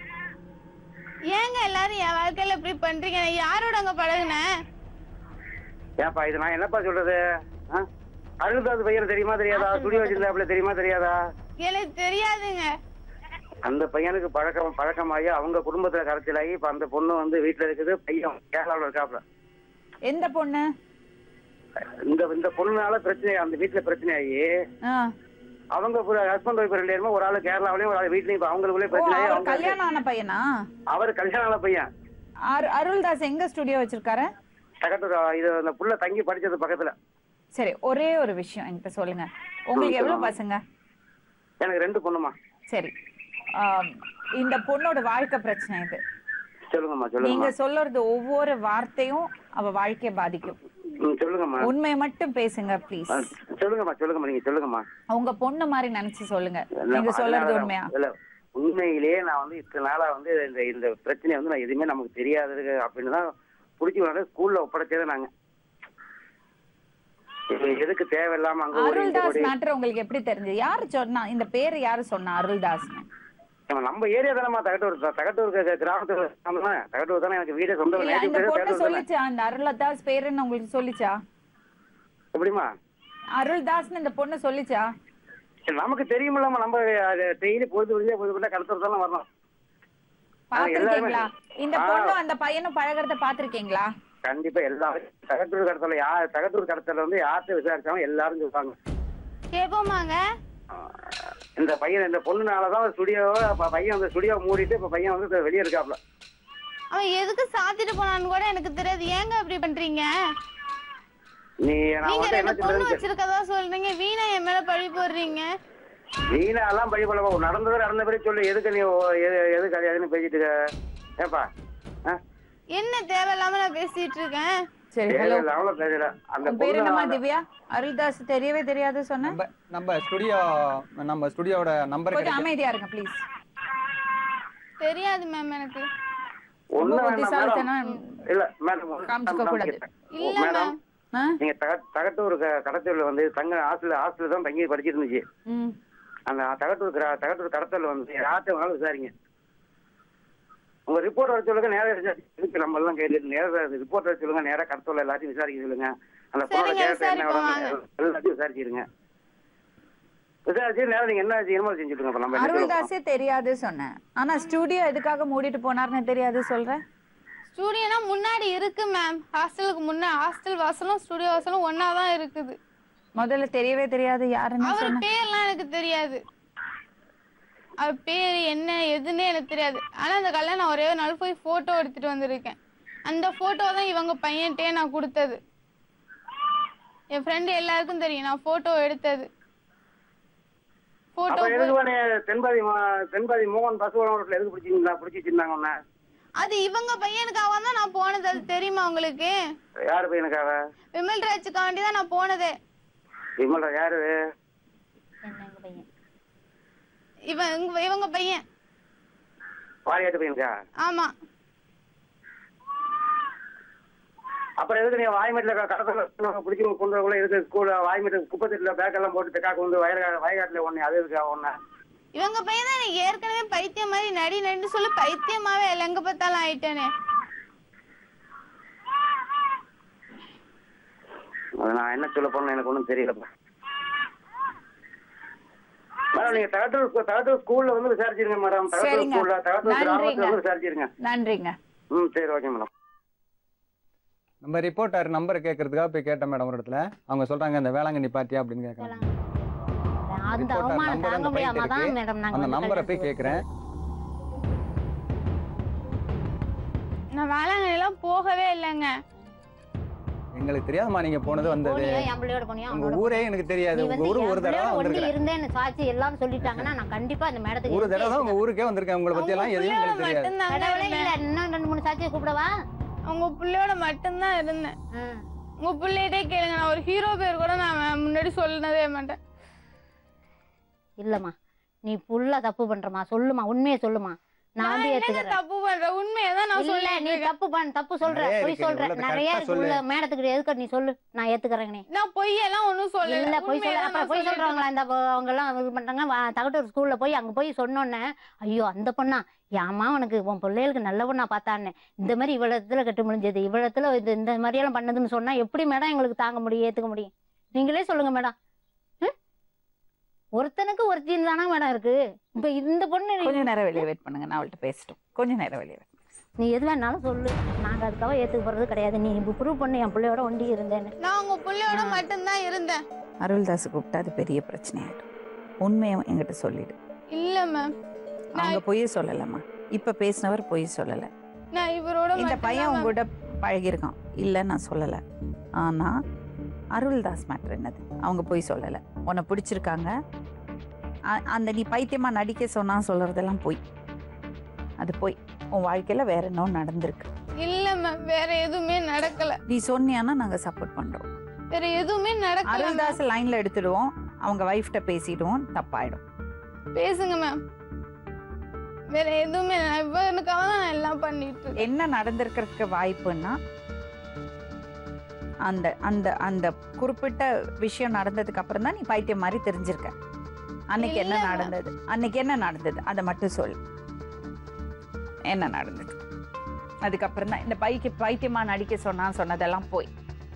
ஏங்க எல்லாரும் என் வாழ்க்கையில இப்படி பண்றீங்க நான் யாரோட அங்க பழகுனேன் ஏப்பா இது நான் என்னப்பா சொல்றது ஆ? அழுதாது பையன் தெரியுமா தெரியாதா துணி வச்சிருந்தாப்புல தெரியுமா தெரியாதா எனக்கு தெரியாதுங்க அந்த பையனுக்கு பழக்கம் பழக்கமாகி அவங்க குடும்பத்துல கரைச்சலாகி இப்ப அந்த பொண்ணு வந்து வீட்டுல இருக்குது பையன் கேரளாவில் இருக்காப்புல எந்த பொண்ணு இந்த இந்த பொண்ணுனால பிரச்சனை அந்த வீட்டுல பிரச்சனை ஆகி ஆ அவங்க ஹஸ்பண்ட் ஒய்ஃப் ரெண்டு பேருமே ஒரு ஆளு கேரளாவிலயும் ஒரு ஆளு வீட்லயும் இப்ப அவங்களுக்குள்ளே ஓ பிரச்சனை ஆகி அவர் அவங்க கல்யாணம் ஆன பையனா அவர் கல்யாணம் ஆன பையன் அரு அருள்தாஸ் எங்க ஸ்டுடியோ வச்சிருக்காரு பக்கத்துல இது அந்த புள்ள தங்கி படிச்சது பக்கத்துல சரி ஒரே ஒரு விஷயம் என்கிட்ட சொல்லுங்க உங்களுக்கு எவ்வளவு பசங்க எனக்கு ரெண்டு பொண்ணுமா சரி ஆம், இந்த பொண்ணோட வாழ்க்கை பிரச்சனை இது சொல்லுங்கம்மா நீங்க சொல்லுங்கம்மா சொல்றது ஒவ்வொரு வார்த்தையும் அவ வாழ்க்கைய பாதிக்கும் ம், சொல்லுங்கம்மா உண்மையை மட்டும் பேசுங்க ப்ளீஸ் ஆ, சொல்லுங்கம்மா சொல்லுங்கம்மா நீங்க சொல்லுங்கம்மா உங்க பொண்ணு மாதிரி நினைச்சு சொல்லுங்க இல்லம்மா, நீங்க சொல்றது அதனால- உண்மையா இல்ல உண்மையிலேயே நான் வந்து இத்தனை நாளா வந்து இந்த இந்த பிரச்சனையை வந்து நான் எதுவுமே நமக்கு தெரியாது அப்படின்னு தான் பிடிச்சி வந்து ஸ்கூல்ல ஒப்படைச்சதே நாங்க இது எதுக்கு தேவையில்லாம அங்க ஒரு இங்க அருள்தாஸ் ஒரு மேட்டர் உங்களுக்கு எப்படி தெரிஞ்சது யாரு சொன்னா இந்த பேரு யாரு சொன்னா அருள்தாஸ்னு நம்ம நம்ம ஏரியா தானேம்மா தகட்டூர் த- தகட்டூர் க- கிராமத்துல ஆமா தகட்டூர் தானே எனக்கு வீடே சொந்த இல்ல நேட்டிவ் அந்த பேரு பொண்ணு தகட்டூர் தானே சொல்லிச்சா அந்த அருள்தாஸ் பேருன்னு உங்களுக்கு சொல்லிச்சா எப்படிமா அருள்தாஸ்னு இந்த பொண்ணு சொல்லிச்சா சரி, நமக்கு தெரியுமில்லாம நம்ம டெய்லி பொழுது விடிஞ்சா பொழுது விட்டா கடத்தல் தானே வரணும் பாத்திருக்கீங்களா இந்த ஆ. பொண்ணு அந்த பையனும் பழகுறத பாத்திருக்கீங்களா கண்டிப்பா எல்லாரும் தகட்டூர் கடத்தல யார் தகட்டூர் கடத்தல வந்து யார்கிட்ட விசாரிச்சாலும் எல்லாரும் சொல்லுவாங்க கேட்போமாங்க இந்த பையன் இந்த பொண்ணுனாலதான் ஸ்டுடியோவை பையன் அந்த ஸ்டுடியோ மூடிட்டு இப்ப பையன் வந்து வெளியே இருக்காப்ல அவன் எதுக்கு சாத்திட்டு போனான்னு கூட எனக்கு தெரியாது ஏங்க இப்படி பண்றீங்க நீ நான் நீங்க வந்து என்ன ரெண்டு பொண்ணு சொல்றேன்னு வச்சிருக்கதா சொல்றீங்க வீணா என் மேல பழி போடுறீங்க வீணா எல்லாம் பழி பண்ண நடந்தது நடந்த பிறகு சொல்லு எதுக்கு நீ ஓ- எது- எதுக்கு அது எதுன்னு பேசிட்டு இருக்க ஏப்பா ஆ? என்ன தேவையில்லாம நான் பேசிட்டு இருக்கேன் சரி ஹலோ தேவையில்லாம பேசல அந்த உன் பேர் என்னம்மா பொண்ணு திவ்யா அருள்தாஸ் தெரியவே தெரியாது சொன்ன நம்ம நம்ம ஸ்டுடியோ நம்ம ஸ்டுடியோட நம்பர் கொஞ்சம் கிடைக்கும் அமைதியா இருங்க ப்ளீஸ் தெரியாது மேம் எனக்கு ஒண்ணு வேணாம் புத்திசாலித்தனம் மேடம் இல்ல மேடம் காமிச்சுக்க கூடாது. இல்ல மேடம் மேம் ஆ? நீங்க தக- தகட்டூர் க- கடத்தூர்ல வந்து தங்க ஹாஸ்டல் ஹாஸ்டல் தான் தங்கி படிச்சிட்டு இருந்துச்சு ம். அந்த தகட்டூர் கிரா- தகட்டூர் கடத்தல் வந்து யார்கிட்ட வேணாலும் விசாரிங்க உங்க ரிப்போர்ட் வர சொல்லுங்க நேரா விசாரிச்சு நம்ம எல்லாம் கேட்டு நேரா ரிப்போர்ட் வர சொல்லுங்க நேரா கடத்தூர்ல எல்லாத்தையும் விசாரிக்க சொல்லுங்க அந்த பொண்ணோட சரிங்க, கேரக்டர் என்ன விசாரிப்போம் விவரம் எல்லாத்தையும் விசாரிச்சிருங்க விசாரிச்சு நேரம் நீங்க என்ன செய்யணுமோ செஞ்சுட்டுங்க அப்ப நம்ம என்ன சொல்ல போறோம்? அருள்தாஸே தெரியாது சொன்னேன் ஆனா ஸ்டூடியோ எதுக்காக மூடிட்டு போனார்னு தெரியாது சொல்ற ஸ்டூடியோனா முன்னாடி இருக்கு மேம் ஹாஸ்டலுக்கு முன்ன ஹாஸ்டல் வாசலும் ஸ்டூடியோ வாசலும் ஒன்னா தான் இருக்குது முதல்ல தெரியவே தெரியாது யாருன்னு அவர் சொன்ன பேர்லாம் எனக்கு தெரியாது அவர் பேர் என்ன எதுன்னு எனக்கு தெரியாது ஆனா அந்த கல்யாணம் நான் ஒரே ஒரு நாள் போய் போட்டோ எடுத்துட்டு வந்திருக்கேன் அந்த போட்டோ தான் இவங்க பையன்ட்டே நான் கொடுத்தது என் ஃப்ரெண்டு எல்லாருக்கும் தெரியும் நான் போட்டோ எடுத்தது போட்டோ அப்ப எதுக்கு நீ தென்பாதி மோ- தென்பாதி மோகன் பசுவரம் ரோட்ல எதுக்கு பிடிச்சிருந்தா பிடிச்சி வச்சிருந்தாங்க உன்ன அது இவங்க பையனுக்காக தான் நான் போனது அது தெரியுமா உங்களுக்கு யாரு பையனுக்காக விமல் ராஜுக்காண்டி தான் நான் போனதே விமலா யாரு என்ன எங்க பையன் இவன் இவங்க- இவங்க பையன் வாரியாட்டு பையனுக்கா ஆமா அப்புறம் எதுக்கு நீ வாய்மேட்டில் கடத்தல பிடிச்சி கொண்டு வரக்குள்ள எதுக்கு ஸ்கூல் வாய்மேட்டு குப்பத்தட்டில் பேக் எல்லாம் போட்டு தெக்கா கொண்டு வயல் வயக்காட்டில் ஒன்று அது இருக்கா ஒன்று இவங்க பையன் தான் எனக்கு ஏற்கனவே பைத்தியம் மாதிரி நடி நடி சொல்லி பைத்தியமாவே இல்லை எங்க பார்த்தாலும் ஆயிட்டேனே அது நான் என்ன சொல்ல போறேன்னு எனக்கு ஒன்றும் தெரியலப்பா மேடம் நீங்க தகட்டூர் தகட்டூர் ஸ்கூல்ல வந்து விசாரிச்சிருங்க மேடம் தகட்டூர் சரிங்க. ஸ்கூல்ல தகட்டூர் நன்றிங்க. கிராமத்துல வந்து விசாரிச்சிருங்க நன்றிங்க ம் சரி ஓகே மேடம் நம்ம ரிப்போர்ட்டர் நம்பர் கேட்கறதுக்காக போய் கேட்டேன் மேடம் ஒரு இடத்துல அவங்க சொல்றாங்க இந்த வேளாங்கண்ணி பார்ட்டியா அப்படின்னு கேட்கறாங்க அந்த Reporter அவமானம் number தாங்க அந்த முடியாம பையன்ட்ட தான் இருக்கு. மேடம் நாங்க அந்த வந்து நம்பரை போய் கல்யாணத்துக்கு கேட்கறேன் நான் வேளாங்கண்ணிலாம் போகவே இல்லைங்க எங்களுக்கு தெரியாதுமா நீங்க போனது வந்தது போனியா என் பிள்ளையோட போனியா உங்க அவனோட ஊரே எனக்கு தெரியாது நீ உங்க வந்து ஊரு என் ஒரு தடவை பிள்ளையோட ஒண்டி வந்திருக்கேன் இருந்தேன்னு சாட்சி எல்லாரும் சொல்லிட்டாங்கன்னா நான் கண்டிப்பா இந்த மேடத்துக்கு ஒரு எடுத்து தடவை தான் உங்க ஊருக்கே வந்திருக்கேன் உங்களை பத்தி எல்லாம் எதுவும் பிள்ளையோட எங்களுக்கு தெரியாது மட்டும்தாங்க கடவுளே இல்ல இருந்தேன். இன்னும் ரெண்டு மூணு சாட்சியை கூப்பிடவா உங்க பிள்ளையோட மட்டும்தான் இருந்தேன் ஆ. உங்க பிள்ளைகிட்டே கேளுங்க நான் ஒரு ஹீரோ பேர் கூட நான் முன்னாடி சொல்லவே மாட்டேன் இல்லம்மா நீ ஃபுல்லா தப்பு பண்றமா சொல்லுமா உண்மையை சொல்லுமா நான் நான் வந்து என்னங்க ஏத்துக்கிறேன் தப்பு பண்றேன் உண்மையதான் நான் இல்ல சொல்லிட்டு நீ இருக்கேன். தப்பு பண்ண தப்பு சொல்ற நிறைய பொய் இருக்கு, சொல்ற உள்ளதை நிறைய correct ஆ இருக்கு சொல்லு. உள்ள மேடத்துக்கு எதுக்கு நீ சொல்லு நான் ஏத்துக்கிறேனே நான் பொய்யெல்லாம் ஒண்ணும் சொல்லல இல்ல பொய் சொல்ல உண்மையதான் அப்புறம் நான் பொய் சொல்லிட்டு சொல்றவங்களா இந்த அவங்க எல்லாம் இது பண்றாங்க வா, தகட்டூர் ஸ்கூல்ல போய் அங்க போய் சொன்னோன்னே ஐயோ அந்த பொண்ணா ஏமா உனக்கு உன் பிள்ளைகளுக்கு நல்ல பொண்ணா பார்த்தான்னு இந்த மாதிரி இவ்வளத்துல கட்டு முடிஞ்சது இவ்வளத்துல இது இந்த மாதிரி எல்லாம் பண்ணதுன்னு சொன்னா எப்படி மேடம் எங்களுக்கு தாங்க முடியும் ஏத்துக்க முடியும் நீங்களே சொல்லுங்க மேடம் ம்? ஒருத்தனுக்கு ஒருத்தின் தானே மேடம் இருக்கு இப்ப இந்த பொண்ணு கொஞ்ச நேரம் வெளியே வெயிட் பண்ணுங்க நான் அவள்கிட்ட பேசட்டும் கொஞ்ச நேரம் வெளியே wait. நீ எது வேணாலும் சொல்லு நாங்க அதுக்காக ஏத்துக்க போறது கிடையாது நீ ப்ரூவ் பண்ணு என் பிள்ளையோட ஒண்டி இருந்தேன்னு நான் உங்க பிள்ளையோட மட்டும்தான் இருந்தேன் அருள்தாஸ் கூப்பிட்டா அது பெரிய பிரச்சனையாயிடும் உண்மையை என்கிட்ட சொல்லிடு இல்ல மேம் அவங்க பொய்யே சொல்லலம்மா இப்ப பேசினவர் பொய் சொல்லல நான் இவரோட இந்த மட்டும்தான் பையன் ma'am. உங்ககிட்ட பழகியிருக்கான் இல்லைன்னு நான் சொல்லலை ஆனா அருள்தாஸ் மேட்ரு என்னது அவங்க பொய் சொல்லலை உன்னை பிடிச்சிருக்காங்க அ- அந்த நீ பைத்தியமா நடிக்க சொன்னா சொல்றதெல்லாம் பொய் அது பொய் உன் வாழ்க்கையில வேற என்ன நடந்திருக்கு இல்ல மேம் வேற எதுவுமே நடக்கல நீ சொன்னியானா நாங்க சப்போர்ட் பண்றோம் வேற எதுவுமே நடக்கல ma'am. அருள்தாஸ் லைன்ல எடுத்துடுவோம் அவங்க வைஃப்ட்ட பேசிடுவோம் தப்பாயிடும் பேசுங்க மேம் வேற எதுவுமே நான் இவனுக்காக தான் நான் எல்லாம் பண்ணிட்டு இருக்கேன் என்ன நடந்திருக்கிறதுக்கு வாய்ப்புன்னா அந்த அந்த அந்த குறிப்பிட்ட விஷயம் நடந்ததுக்கு அப்புறம் தான் நீ பைத்தியம் மாதிரி தெரிஞ்சிருக்க அன்னைக்கு என்ன இல்ல. நடந்தது அன்னைக்கு என்ன நடந்தது அதை மட்டும் சொல்லு என்ன நடந்தது அதுக்கப்புறம் தான் இந்த பைக்கு பைத்தியமா நடிக்க சொன்னா சொன்னதெல்லாம் போய்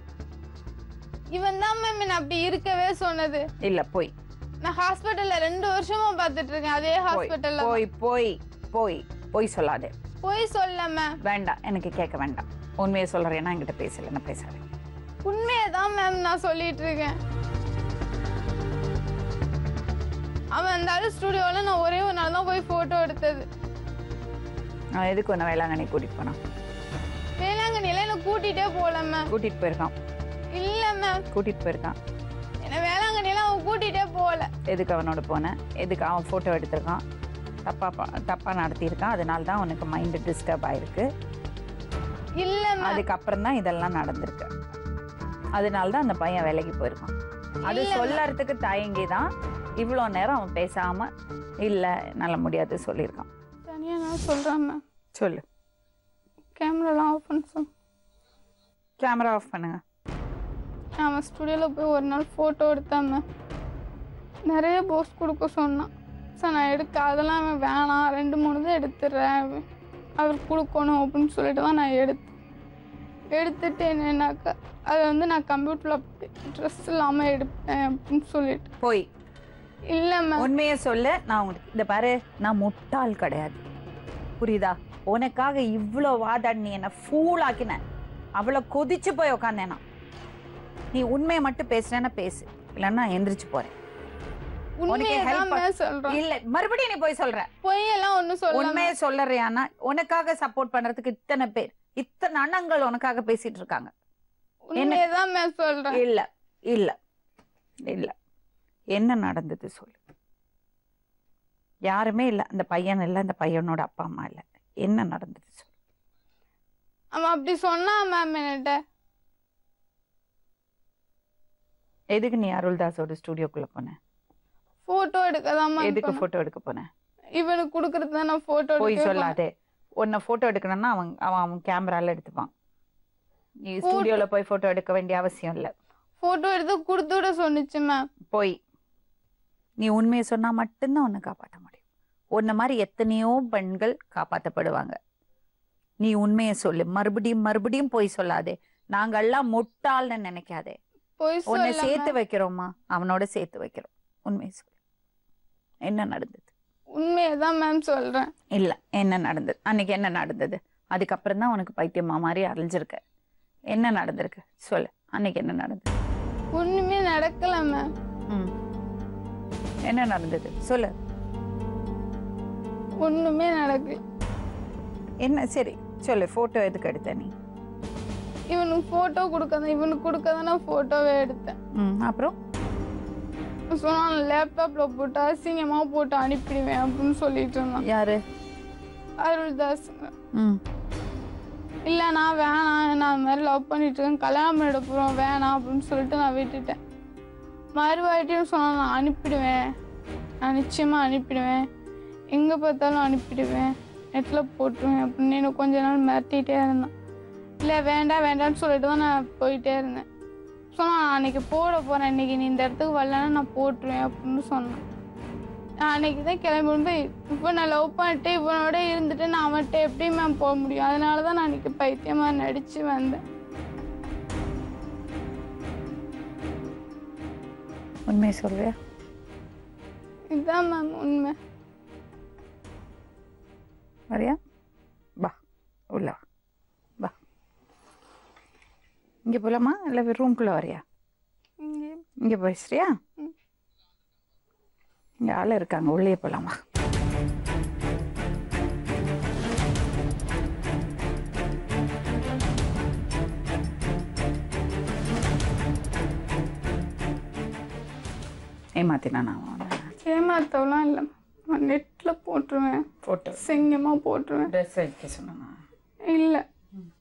இவன் தான் மேம் என்ன அப்படி இருக்கவே சொன்னது இல்ல போய் நான் ஹாஸ்பிட்டல்ல ரெண்டு வருஷமா பார்த்துட்டு இருக்கேன் அதே போய் ஹாஸ்பிட்டல்ல போய் போய் போய் போய் சொல்லாதே போய் சொல்ல மேம் வேண்டாம் எனக்கு கேட்க வேண்டாம் உண்மையை சொல்றேன்னா என்கிட்ட பேசல நான் பேசுறேன் உண்மையை தான் மேம் நான் சொல்லிட்டு இருக்கேன் அவன் அந்த ஆளு ஸ்டுடியோல நான் ஒரே ஒரு நாள் தான் போய் போட்டோ எடுத்தது நான் எதுக்கு உன்னை வேளாங்கண்ணி கூட்டிட்டு போனான் வேளாங்கண்ணில என்ன கூட்டிட்டே போல மேம் கூட்டிட்டு போயிருக்கான் இல்ல மேம் கூட்டிட்டு போயிருக்கான் என்ன வேளாங்கண்ணில அவன் கூட்டிட்டே போல எதுக்கு அவனோட போனேன் எதுக்கு அவன் ஃபோட்டோ எடுத்திருக்கான் தப்பா ப- தப்பா நடத்தியிருக்கான் அதனால தான் அவனுக்கு மைண்டு டிஸ்டர்ப் ஆயிருக்கு இல்ல மேம் அதுக்கப்புறம் தான் இதெல்லாம் நடந்திருக்கு அதனால தான் அந்த பையன் வேலைக்கு போயிருக்கான் அது இல்ல, சொல்லறதுக்கு தயங்கி தான் இவ்வளோ நேரம் அவன் பேசாம இல்லை நல்ல முடியாது சொல்லியிருக்கான் தனியா நான் சொல்றேன் மேம் சொல்லு கேமராலாம் ஆஃப் பண்ண சொன்ன கேமரா ஆஃப் பண்ணுங்க அவன் ஸ்டுடியோவில் போய் ஒரு நாள் ஃபோட்டோ எடுத்தேன் மேம் நிறைய போஸ்ட் கொடுக்க சொன்னான் சார் நான் எடுக்க அதெல்லாம் அவன் வேணாம் ரெண்டு மூணு தான் எடுத்துடுறேன் அவர் கொடுக்கணும் அப்படின்னு சொல்லிட்டு தான் நான் எடுத்தேன் எடுத்துட்டு என்னன்னாக்கா அதை வந்து நான் கம்ப்யூட்டரில் ட்ரெஸ் இல்லாமல் எடுப்பேன் அப்படின்னு சொல்லிட்டு போய் இல்லை மேம் உண்மையை சொல்லு நான் உங்களுக்கு இந்த பாரு நான் முட்டாள் கிடையாது புரியுதா உனக்காக இவ்வளோ வாதாடி நீ என்ன ஃபூல் ஆக்கின அவ்வளோ கொதிச்சு போய் உக்காந்தேனா நீ உண்மையை மட்டும் பேசுறேன்னா பேசு இல்லைன்னா நான் எந்திரிச்சு போறேன் உண்மையை help தான் பண்ண- மேம் சொல்கிறேன் இல்ல மறுபடியும் நீ போய் சொல்ற பொய்யெல்லாம் ஒன்றும் சொல்ல உண்மையை சொல்லறியானா உனக்காக சப்போர்ட் பண்றதுக்கு இத்தனை பேர் இத்தனை அண்ணங்கள் உனக்காக பேசிட்டு இருக்காங்க உண்மையை தான் மேம் சொல்கிறேன் இல்ல இல்ல இல்ல என்ன நடந்தது சொல்லு யாருமே இல்ல அந்த பையன் இல்ல அந்த பையனோட அப்பா அம்மா இல்ல என்ன நடந்தது சொல்லு அவன் அப்படி சொன்னான் மேம் என்கிட்ட எதுக்கு நீ அருள்தாஸோட ஸ்டுடியோக்குள்ள போன ஃபோட்டோ எடுக்க தான் எதுக்கு போட்டோ எடுக்க போன இவனுக்கு கொடுக்கறது தான் நான் ஃபோட்டோ போய் சொல்லாதே உன்னை போட்டோ எடுக்கணும்னா அவன் அவன் அவன் கேமரால எடுத்துப்பான் நீ Photo- ஸ்டுடியோல போய் போட்டோ எடுக்க வேண்டிய அவசியம் இல்ல ஃபோட்டோ எடுத்து கொடுத்து விட சொன்னிச்சு மேம் போய் நீ உண்மையை சொன்னா மட்டும்தான் உன்னை காப்பாற்ற முடியும் உன்ன மாதிரி எத்தனையோ பெண்கள் காப்பாற்றப்படுவாங்க நீ உண்மையை சொல்லு மறுபடியும் மறுபடியும் போய் சொல்லாதே நாங்கெல்லாம் முட்டாள்னு நினைக்காதே போய் உன்னை சொல்ல சேர்த்து வைக்கிறோமா அவனோட சேர்த்து வைக்கிறோம் உண்மையை சொல்லு என்ன நடந்தது உண்மையை தான் மேம் சொல்றேன் இல்ல என்ன நடந்தது அன்னைக்கு என்ன நடந்தது அதுக்கப்புறம் தான் உனக்கு பைத்தியமா மாதிரி அழிஞ்சிருக்க என்ன நடந்திருக்கு சொல்லு அன்னைக்கு என்ன நடந்தது ஒண்ணுமே நடக்கல மேம் ம். என்ன நடந்தது சொல்லு ஒண்ணுமே நடக்கல என்ன சரி சொல்லு போட்டோ எதுக்கு எடுத்த நீ இவனுக்கு போட்டோ கொடுக்க இவனுக்கு கொடுக்க தான் நான் போட்டோவே எடுத்தேன் ம் அப்புறம் சொன்னான் லேப்டாப்ல போட்டு அசிங்கமா போட்டு அனுப்பிடுவேன் அப்படின்னு சொல்லிட்டு இருந்தான் யாரு அருள்தாஸ் ம் இல்ல நான் வேணாம் நான் அந்த மாதிரி லவ் பண்ணிட்டு இருக்கேன் கல்யாணம் பண்ணிட போறோம் வேணாம் அப்படின்னு சொல்லிட்டு நான் விட்டுட்டேன் மறுவாட்டியும் சொன்னான் நான் அனுப்பிடுவேன் நான் நிச்சயமா அனுப்பிடுவேன் எங்க பார்த்தாலும் அனுப்பிடுவேன் நெட்ல போட்டுருவேன் அப்படின்னு எனக்கு கொஞ்ச நாள் மிரட்டிகிட்டே இருந்தான் இல்லை வேண்டாம் வேண்டாம்னு சொல்லிட்டு தான் நான் போயிட்டே இருந்தேன் சொன்னான் நான் அன்னைக்கு போட போறேன் இன்னைக்கு நீ இந்த இடத்துக்கு வரலன்னா நான் போட்டுருவேன் அப்படின்னு சொன்னான் நான் அன்னைக்கு தான் கிளம்பி வந்து இப்போ நான் லவ் பண்ணிட்டு இவனோட இருந்துட்டு நான் அவன்கிட்ட எப்படி மேம் போக முடியும் அதனால தான் நான் அன்னைக்கு பைத்தியமா நடிச்சு வந்தேன் உண்மையை சொல்றியா இதுதான் மேம் உண்மை வரியா வா உள்ள வா. வா இங்க போலாமா இல்ல ரூம்குள்ள வரியா இங்கே இங்க பேசுறியா ம். இங்க ஆள் இருக்காங்க உள்ளே போலாமா ஏமாத்தினா நான் ஏமாத்தவெல்லாம் இல்லை நான் நெட்டில் போட்டுருவேன் போட்டோ சிங்கமாக போட்டுருவேன் ட்ரெஸ் வைக்க சொன்னா இல்லை ம்.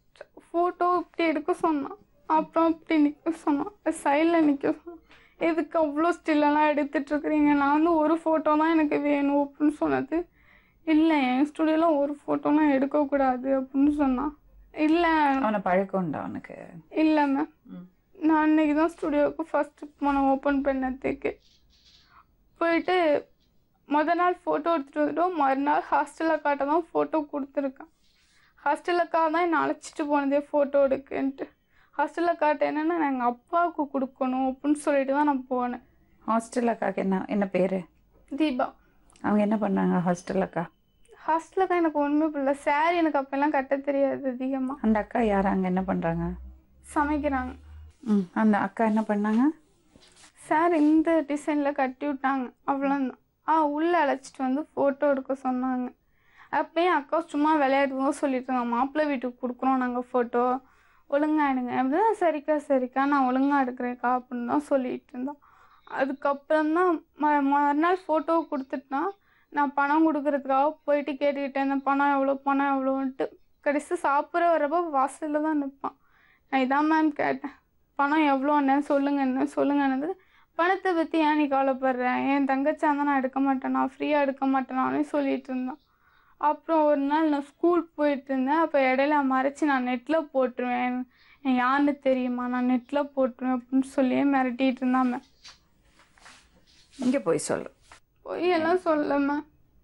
ஃபோட்டோ இப்படி எடுக்க சொன்னான் அப்புறம் இப்படி நிற்க சொன்னான் சைடில் நிற்க சொன்னான் எதுக்கு அவ்வளோ ஸ்டில்லெல்லாம் எடுத்துட்டு இருக்கிறீங்க நான் வந்து ஒரு ஃபோட்டோ தான் எனக்கு வேணும் அப்படின்னு சொன்னது இல்லை என் ஸ்டுடியோவில் ஒரு ஃபோட்டோலாம் எடுக்கக்கூடாது அப்படின்னு சொன்னான் இல்லை அவனை பழக்கம் உண்டா அவனுக்கு இல்லை மேம் ம். நான் அன்னைக்கு தான் ஸ்டுடியோவுக்கு ஃபஸ்ட்டு போனேன் ஓப்பன் பண்ணதுக்கு போயிட்டு முத நாள் ஃபோட்டோ எடுத்துகிட்டு வந்துட்டோம் மறுநாள் ஹாஸ்டலில் காட்ட தான் ஃபோட்டோ கொடுத்துருக்கான் ஹாஸ்டலில் காட்ட தான் என்னை அழைச்சிட்டு போனதே ஃபோட்டோ எடுக்குன்ட்டு ஹாஸ்டலில் காட்ட என்னென்னா நான் எங்கள் அப்பாவுக்கு கொடுக்கணும் அப்படின்னு சொல்லிட்டு தான் நான் போனேன் ஹாஸ்டல் அக்காக்கு என்ன என்ன பேர் தீபா அவங்க என்ன பண்ணாங்க ஹாஸ்டல் அக்கா ஹாஸ்டலில் தான் எனக்கு ஒன்றுமே புரியல சாரி எனக்கு அப்போல்லாம் கட்ட தெரியாது அதிகமாக அந்த அக்கா யார் அங்கே என்ன பண்ணுறாங்க சமைக்கிறாங்க ம் அந்த அக்கா என்ன பண்ணாங்க சார் இந்த டிசைனில் கட்டி விட்டாங்க அவ்வளோதான் ஆ உள்ளே அழைச்சிட்டு வந்து ஃபோட்டோ எடுக்க சொன்னாங்க அப்பயும் அக்கா சும்மா விளையாடுவோம் சொல்லிட்டு இருந்தாங்க மாப்பிள்ளை வீட்டுக்கு கொடுக்குறோம் நாங்கள் ஃபோட்டோ ஒழுங்கா எடுங்க அப்படிதான் சரிக்கா சரிக்கா நான் ஒழுங்கா எடுக்கிறேன்க்கா அப்படின்னு தான் சொல்லிட்டு இருந்தோம் அதுக்கப்புறம் தான் ம மறுநாள் ஃபோட்டோ கொடுத்துட்டா நான் பணம் கொடுக்கறதுக்காக போயிட்டு கேட்டுக்கிட்டேன் இந்த பணம் எவ்வளோ பணம் எவ்வளோன்ட்டு கடைசி சாப்பிட்ற வரப்போ வாசலில் தான் நிற்பான் நான் இதான் மேம் கேட்டேன் பணம் எவ்வளோ என்ன சொல்லுங்க என்ன சொல்லுங்கன்னது பணத்தை பற்றி ஏன் நீ கவலைப்படுற என் தங்கச்சியாக இருந்தால் நான் எடுக்க மாட்டேன் நான் ஃப்ரீயாக எடுக்க மாட்டேனானே சொல்லிட்டு இருந்தான் அப்புறம் ஒரு நாள் நான் ஸ்கூல் போயிட்டு இருந்தேன் அப்போ இடையில மறைச்சி நான் நெட்டில் போட்டுருவேன் என் யாருன்னு தெரியுமா நான் நெட்டில் போட்டுருவேன் அப்படின்னு சொல்லியே மிரட்டிட்டு இருந்தான் மேம் இங்கே போய் சொல்லு பொய் எல்லாம் சொல்லம்மா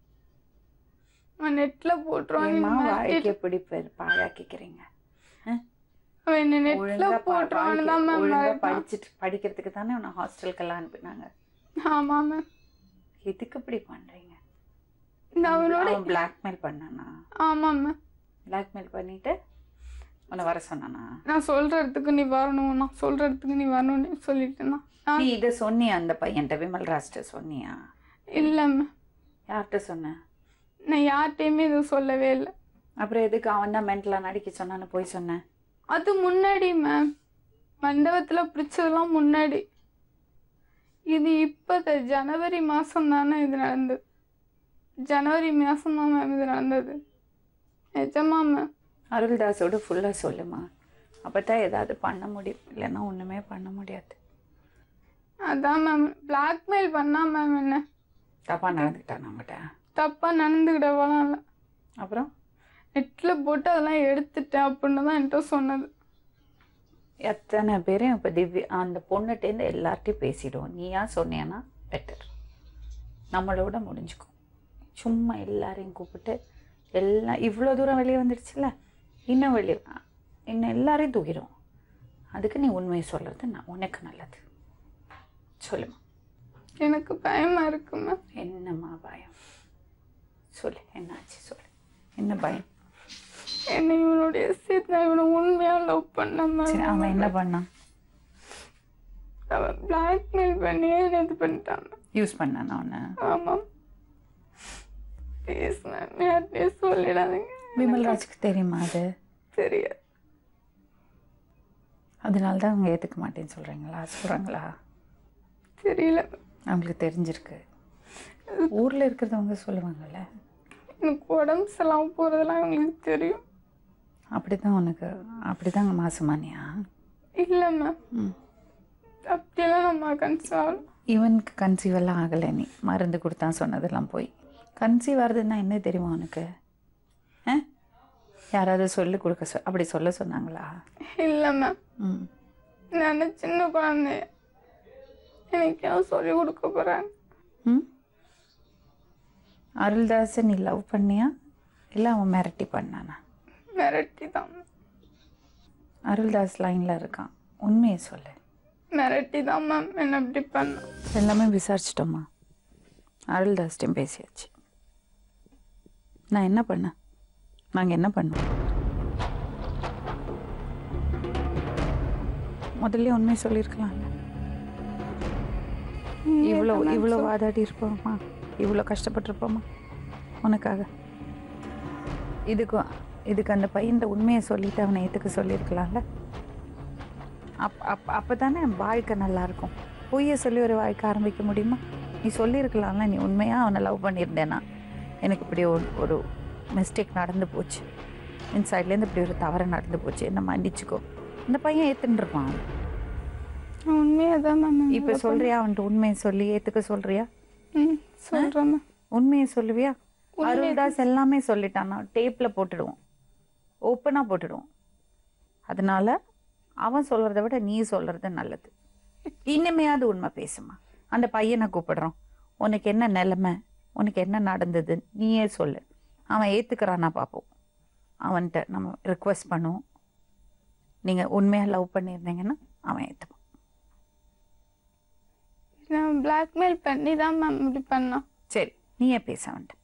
நான் நெட்டில் போட்டுருவான் ஏம்மா வாழ்க்கையை எப்படி பெ- பாழாக்கிக்கிறீங்க அவன் என்ன நெட்டில் ஒழுங்கா பா- போட்டுருவான்னு தான் வாழ்க்கை- மேம் ஒழுங்கா மிரட்டினான். படிச்சுட்டு படிக்கிறதுக்கு தானே உன்னை ஹாஸ்டலுக்கெல்லாம் அனுப்பினாங்க ஆமாம் மேம் எதுக்கு இப்படி பண்றீங்க இந்த அவனோட அவன் பிளாக்மெயில் பண்ணானா ஆமாம் மேம் பிளாக்மெயில் பண்ணிட்டு உன்னை வர சொன்னானா நான் சொல்ற இடத்துக்கு நீ வரணும் நான் சொல்ற இடத்துக்கு நீ வரணும்னு சொல்லிட்டு இருந்தான் நான் நீ இதை சொன்னியா அந்த பையன்ட்ட விமல் ராஜ்ட்ட சொன்னியா இல்லை மேம் யார்கிட்ட சொன்ன நான் யார்கிட்டயுமே இது சொல்லவே இல்லை அப்புறம் எதுக்கு அவன் தான் மென்டலாக நடிக்க சொன்னான்னு போய் சொன்னேன் அது முன்னாடி மேம் மண்டபத்தில் பிடிச்சதெல்லாம் முன்னாடி இது இப்போ ஜனவரி மாதம் தானே இது நடந்தது ஜனவரி மாதம் தான் மேம் இது நடந்தது நிஜமா மேம் அருள்தாஸோட ஃபுல்லாக சொல்லுமா அப்போ தான் ஏதாவது பண்ண முடியும் இல்லைன்னா ஒன்றுமே பண்ண முடியாது அதான் மேம் பிளாக்மெயில் பண்ணா மேம் என்ன தப்பாக நடந்துக்கிட்டான் நம்மகிட்ட தப்பாக நடந்துக்கிட்டவெல்லாம் இல்லை அப்புறம் நெட்டில் போட்டு அதெல்லாம் எடுத்துட்டேன் அப்படின்னு தான் என்கிட்ட சொன்னது எத்தனை பேரும் இப்போ திவ்யா அந்த பொண்ணுகிட்டேருந்து எல்லார்ட்டையும் பேசிடுவோம் நீயா சொன்னியானா பெட்டர் நம்மளோட முடிஞ்சுக்கும் சும்மா எல்லாரையும் கூப்பிட்டு எல்லாம் இவ்வளோ தூரம் வெளியே வந்துடுச்சுல்ல இன்னும் வெளியே இன்னும் எல்லாரையும் தூக்கிடும் அதுக்கு நீ உண்மையை சொல்கிறது நான் உனக்கு நல்லது சொல்லுமா எனக்கு பயமாக இருக்கு மேம் என்னம்மா பயம் சொல்லு என்னாச்சு சொல்லு என்ன பயம் என்னை இவனுடைய சேர்த்து நான் இவனை உண்மையாக லவ் பண்ணேன் சரி அவன் என்ன மேம் பண்ணான் அவன் பிளாக்மெயில் பண்ணியே என்னை இது பண்ணிட்டான் யூஸ் பண்ணான் அவனை ஆமாம் ப்ளீஸ் மேம் யார்கிட்டயும் சொல்லிடாதீங்க விமல்ராஜுக்கு தெரியுமா அது தெரியாது அதனால தான் அவங்க ஏற்றுக்க மாட்டேன்னு சொல்கிறீங்களா சொல்கிறாங்களா தெரியல அவங்களுக்கு தெரிஞ்சிருக்கு ஊரில் இருக்கிறவங்க சொல்லுவாங்கல்ல எனக்கு உடம்பு சரியில்லாமல் போகிறதெல்லாம் அவங்களுக்கு தெரியும் அப்படி தான் உனக்கு அப்படி தாங்க மாசமானியா இல்லை மேம் ம் அப்படியெல்லாம் நம்ம கன்சர்ன் இவனுக்கு கன்சீவ் எல்லாம் ஆகலை நீ மருந்து கொடுத்தான் சொன்னதெல்லாம் போய் கன்சீவ் ஆகுதுன்னா என்ன தெரியுமா உனக்கு ஆ யாராவது சொல்லி கொடுக்க சொ அப்படி சொல்ல சொன்னாங்களா இல்லை மேம் ம் நான் சின்ன குழந்தை எனக்கு ஏன் சொல்லி கொடுக்க போகிறாங்க ம் அருள்தாஸை நீ லவ் பண்ணியா இல்லை அவன் மிரட்டி பண்ணானா மிரட்டி தான் அருள்தாஸ் லைனில் இருக்கான் உண்மையை சொல்லு மிரட்டி தான் மேம் என்ன இப்படி பண்ண எல்லாமே விசாரிச்சிட்டோம்மா அருள்தாஸ்டையும் பேசியாச்சு நான் என்ன பண்ணேன் நாங்கள் என்ன பண்ணோம் முதல்ல உண்மையை சொல்லியிருக்கலாம்ல இவ்வளோ இவ்வளோ வாதாடி இருப்போமா இவ்வளோ கஷ்டப்பட்டிருப்போமா உனக்காக இதுக்கு இதுக்கு அந்த பையன் உண்மையை சொல்லிட்டு அவனை ஏற்றுக்க சொல்லியிருக்கலாம்ல அப் அப் அப்போ தானே வாழ்க்கை நல்லாயிருக்கும் பொய்யை சொல்லி ஒரு வாழ்க்கை ஆரம்பிக்க முடியுமா நீ சொல்லியிருக்கலாம்ல நீ உண்மையாக அவனை லவ் பண்ணியிருந்தேனா எனக்கு இப்படி ஒரு ஒரு மிஸ்டேக் நடந்து போச்சு இன்சைட்லேருந்து இப்படி ஒரு தவறு நடந்து போச்சு என்ன மன்னிச்சுக்கோ இந்த பையன் ஏத்துன்னு இருப்பான் அவன். உண்மையாக தான் மேம் இப்ப சொல்றியா அவன்கிட்ட உண்மையை சொல்லி ஏத்துக்க சொல்றியா ம் சொல்கிறேன் மேம் உண்மையை சொல்லுவியா அருள்தாஸ் எல்லாமே சொல்லிட்டான் டேப்ல போட்டுடுவோம் ஓப்பனா போட்டுடுவோம் அதனால அவன் சொல்றதை விட நீ சொல்றது நல்லது இனிமையாவது உண்மை பேசுமா அந்த பையனை கூப்பிடுறோம் உனக்கு என்ன நிலைமை உனக்கு என்ன நடந்தது நீயே சொல்லு அவன் ஏத்துக்கிறானா பார்ப்போம் அவன்கிட்ட நம்ம ரிக்வெஸ்ட் பண்ணுவோம் நீங்க உண்மையா லவ் பண்ணியிருந்தீங்கன்னா அவன் ஏத்துப்பான் நான் பிளாக்மெயில் பண்ணி தான் மேம் இப்படி பண்ணான் சரி நீயே பேச அவன்கிட்ட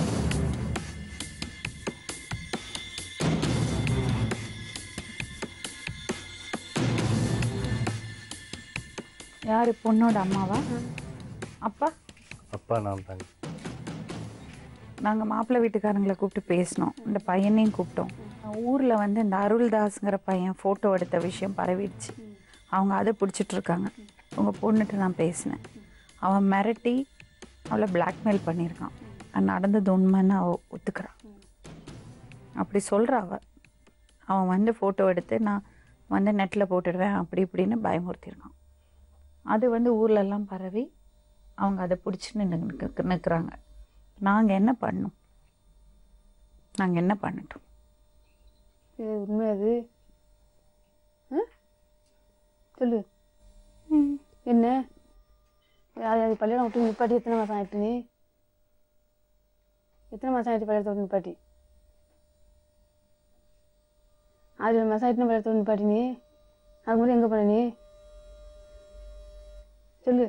யாரு பொண்ணோட அம்மாவா அப்பா அப்பா நான் தாங்க நாங்க மாப்பிள்ளை வீட்டுக்காரங்களை கூப்பிட்டு பேசினோம் இந்த பையனையும் கூப்பிட்டோம் ஊர்ல வந்து இந்த அருள்தாஸ்ங்கிற பையன் போட்டோ எடுத்த விஷயம் பரவிடுச்சு அவங்க அதை பிடிச்சிட்டு இருக்காங்க உங்க பொண்ணுகிட்ட நான் பேசினேன் அவன் மிரட்டி அவளை பிளாக்மெயில் பண்ணியிருக்கான் அது நடந்தது உண்மைன்னு அவ ஒத்துக்கிறான் அப்படி சொல்றா அவ அவன் வந்து ஃபோட்டோ எடுத்து நான் வந்து நெட்டில் போட்டுடுவேன் அப்படி இப்படின்னு பயமுறுத்தியிருக்கான் அது வந்து ஊர்ல எல்லாம் பரவி அவங்க அதை பிடிச்சின்னு நிற்கு நிற்கிறாங்க நாங்கள் என்ன பண்ணோம் நாங்கள் என்ன பண்ணட்டும் இது உண்மை அது ஆ? சொல்லு ம் என்ன அது அது பள்ளியிடம் விட்டு நிப்பாட்டி எத்தனை மாதம் ஆயிட்டு நீ எத்தனை மாதம் ஆயிட்டு பள்ளியிடத்தை விட்டு நிப்பாட்டி ஆறு ஏழு மாதம் ஆயிட்டு பள்ளியிடத்தை விட்டு நிப்பாட்டி நீ அது மாதிரி எங்கே போன நீ சொல்லு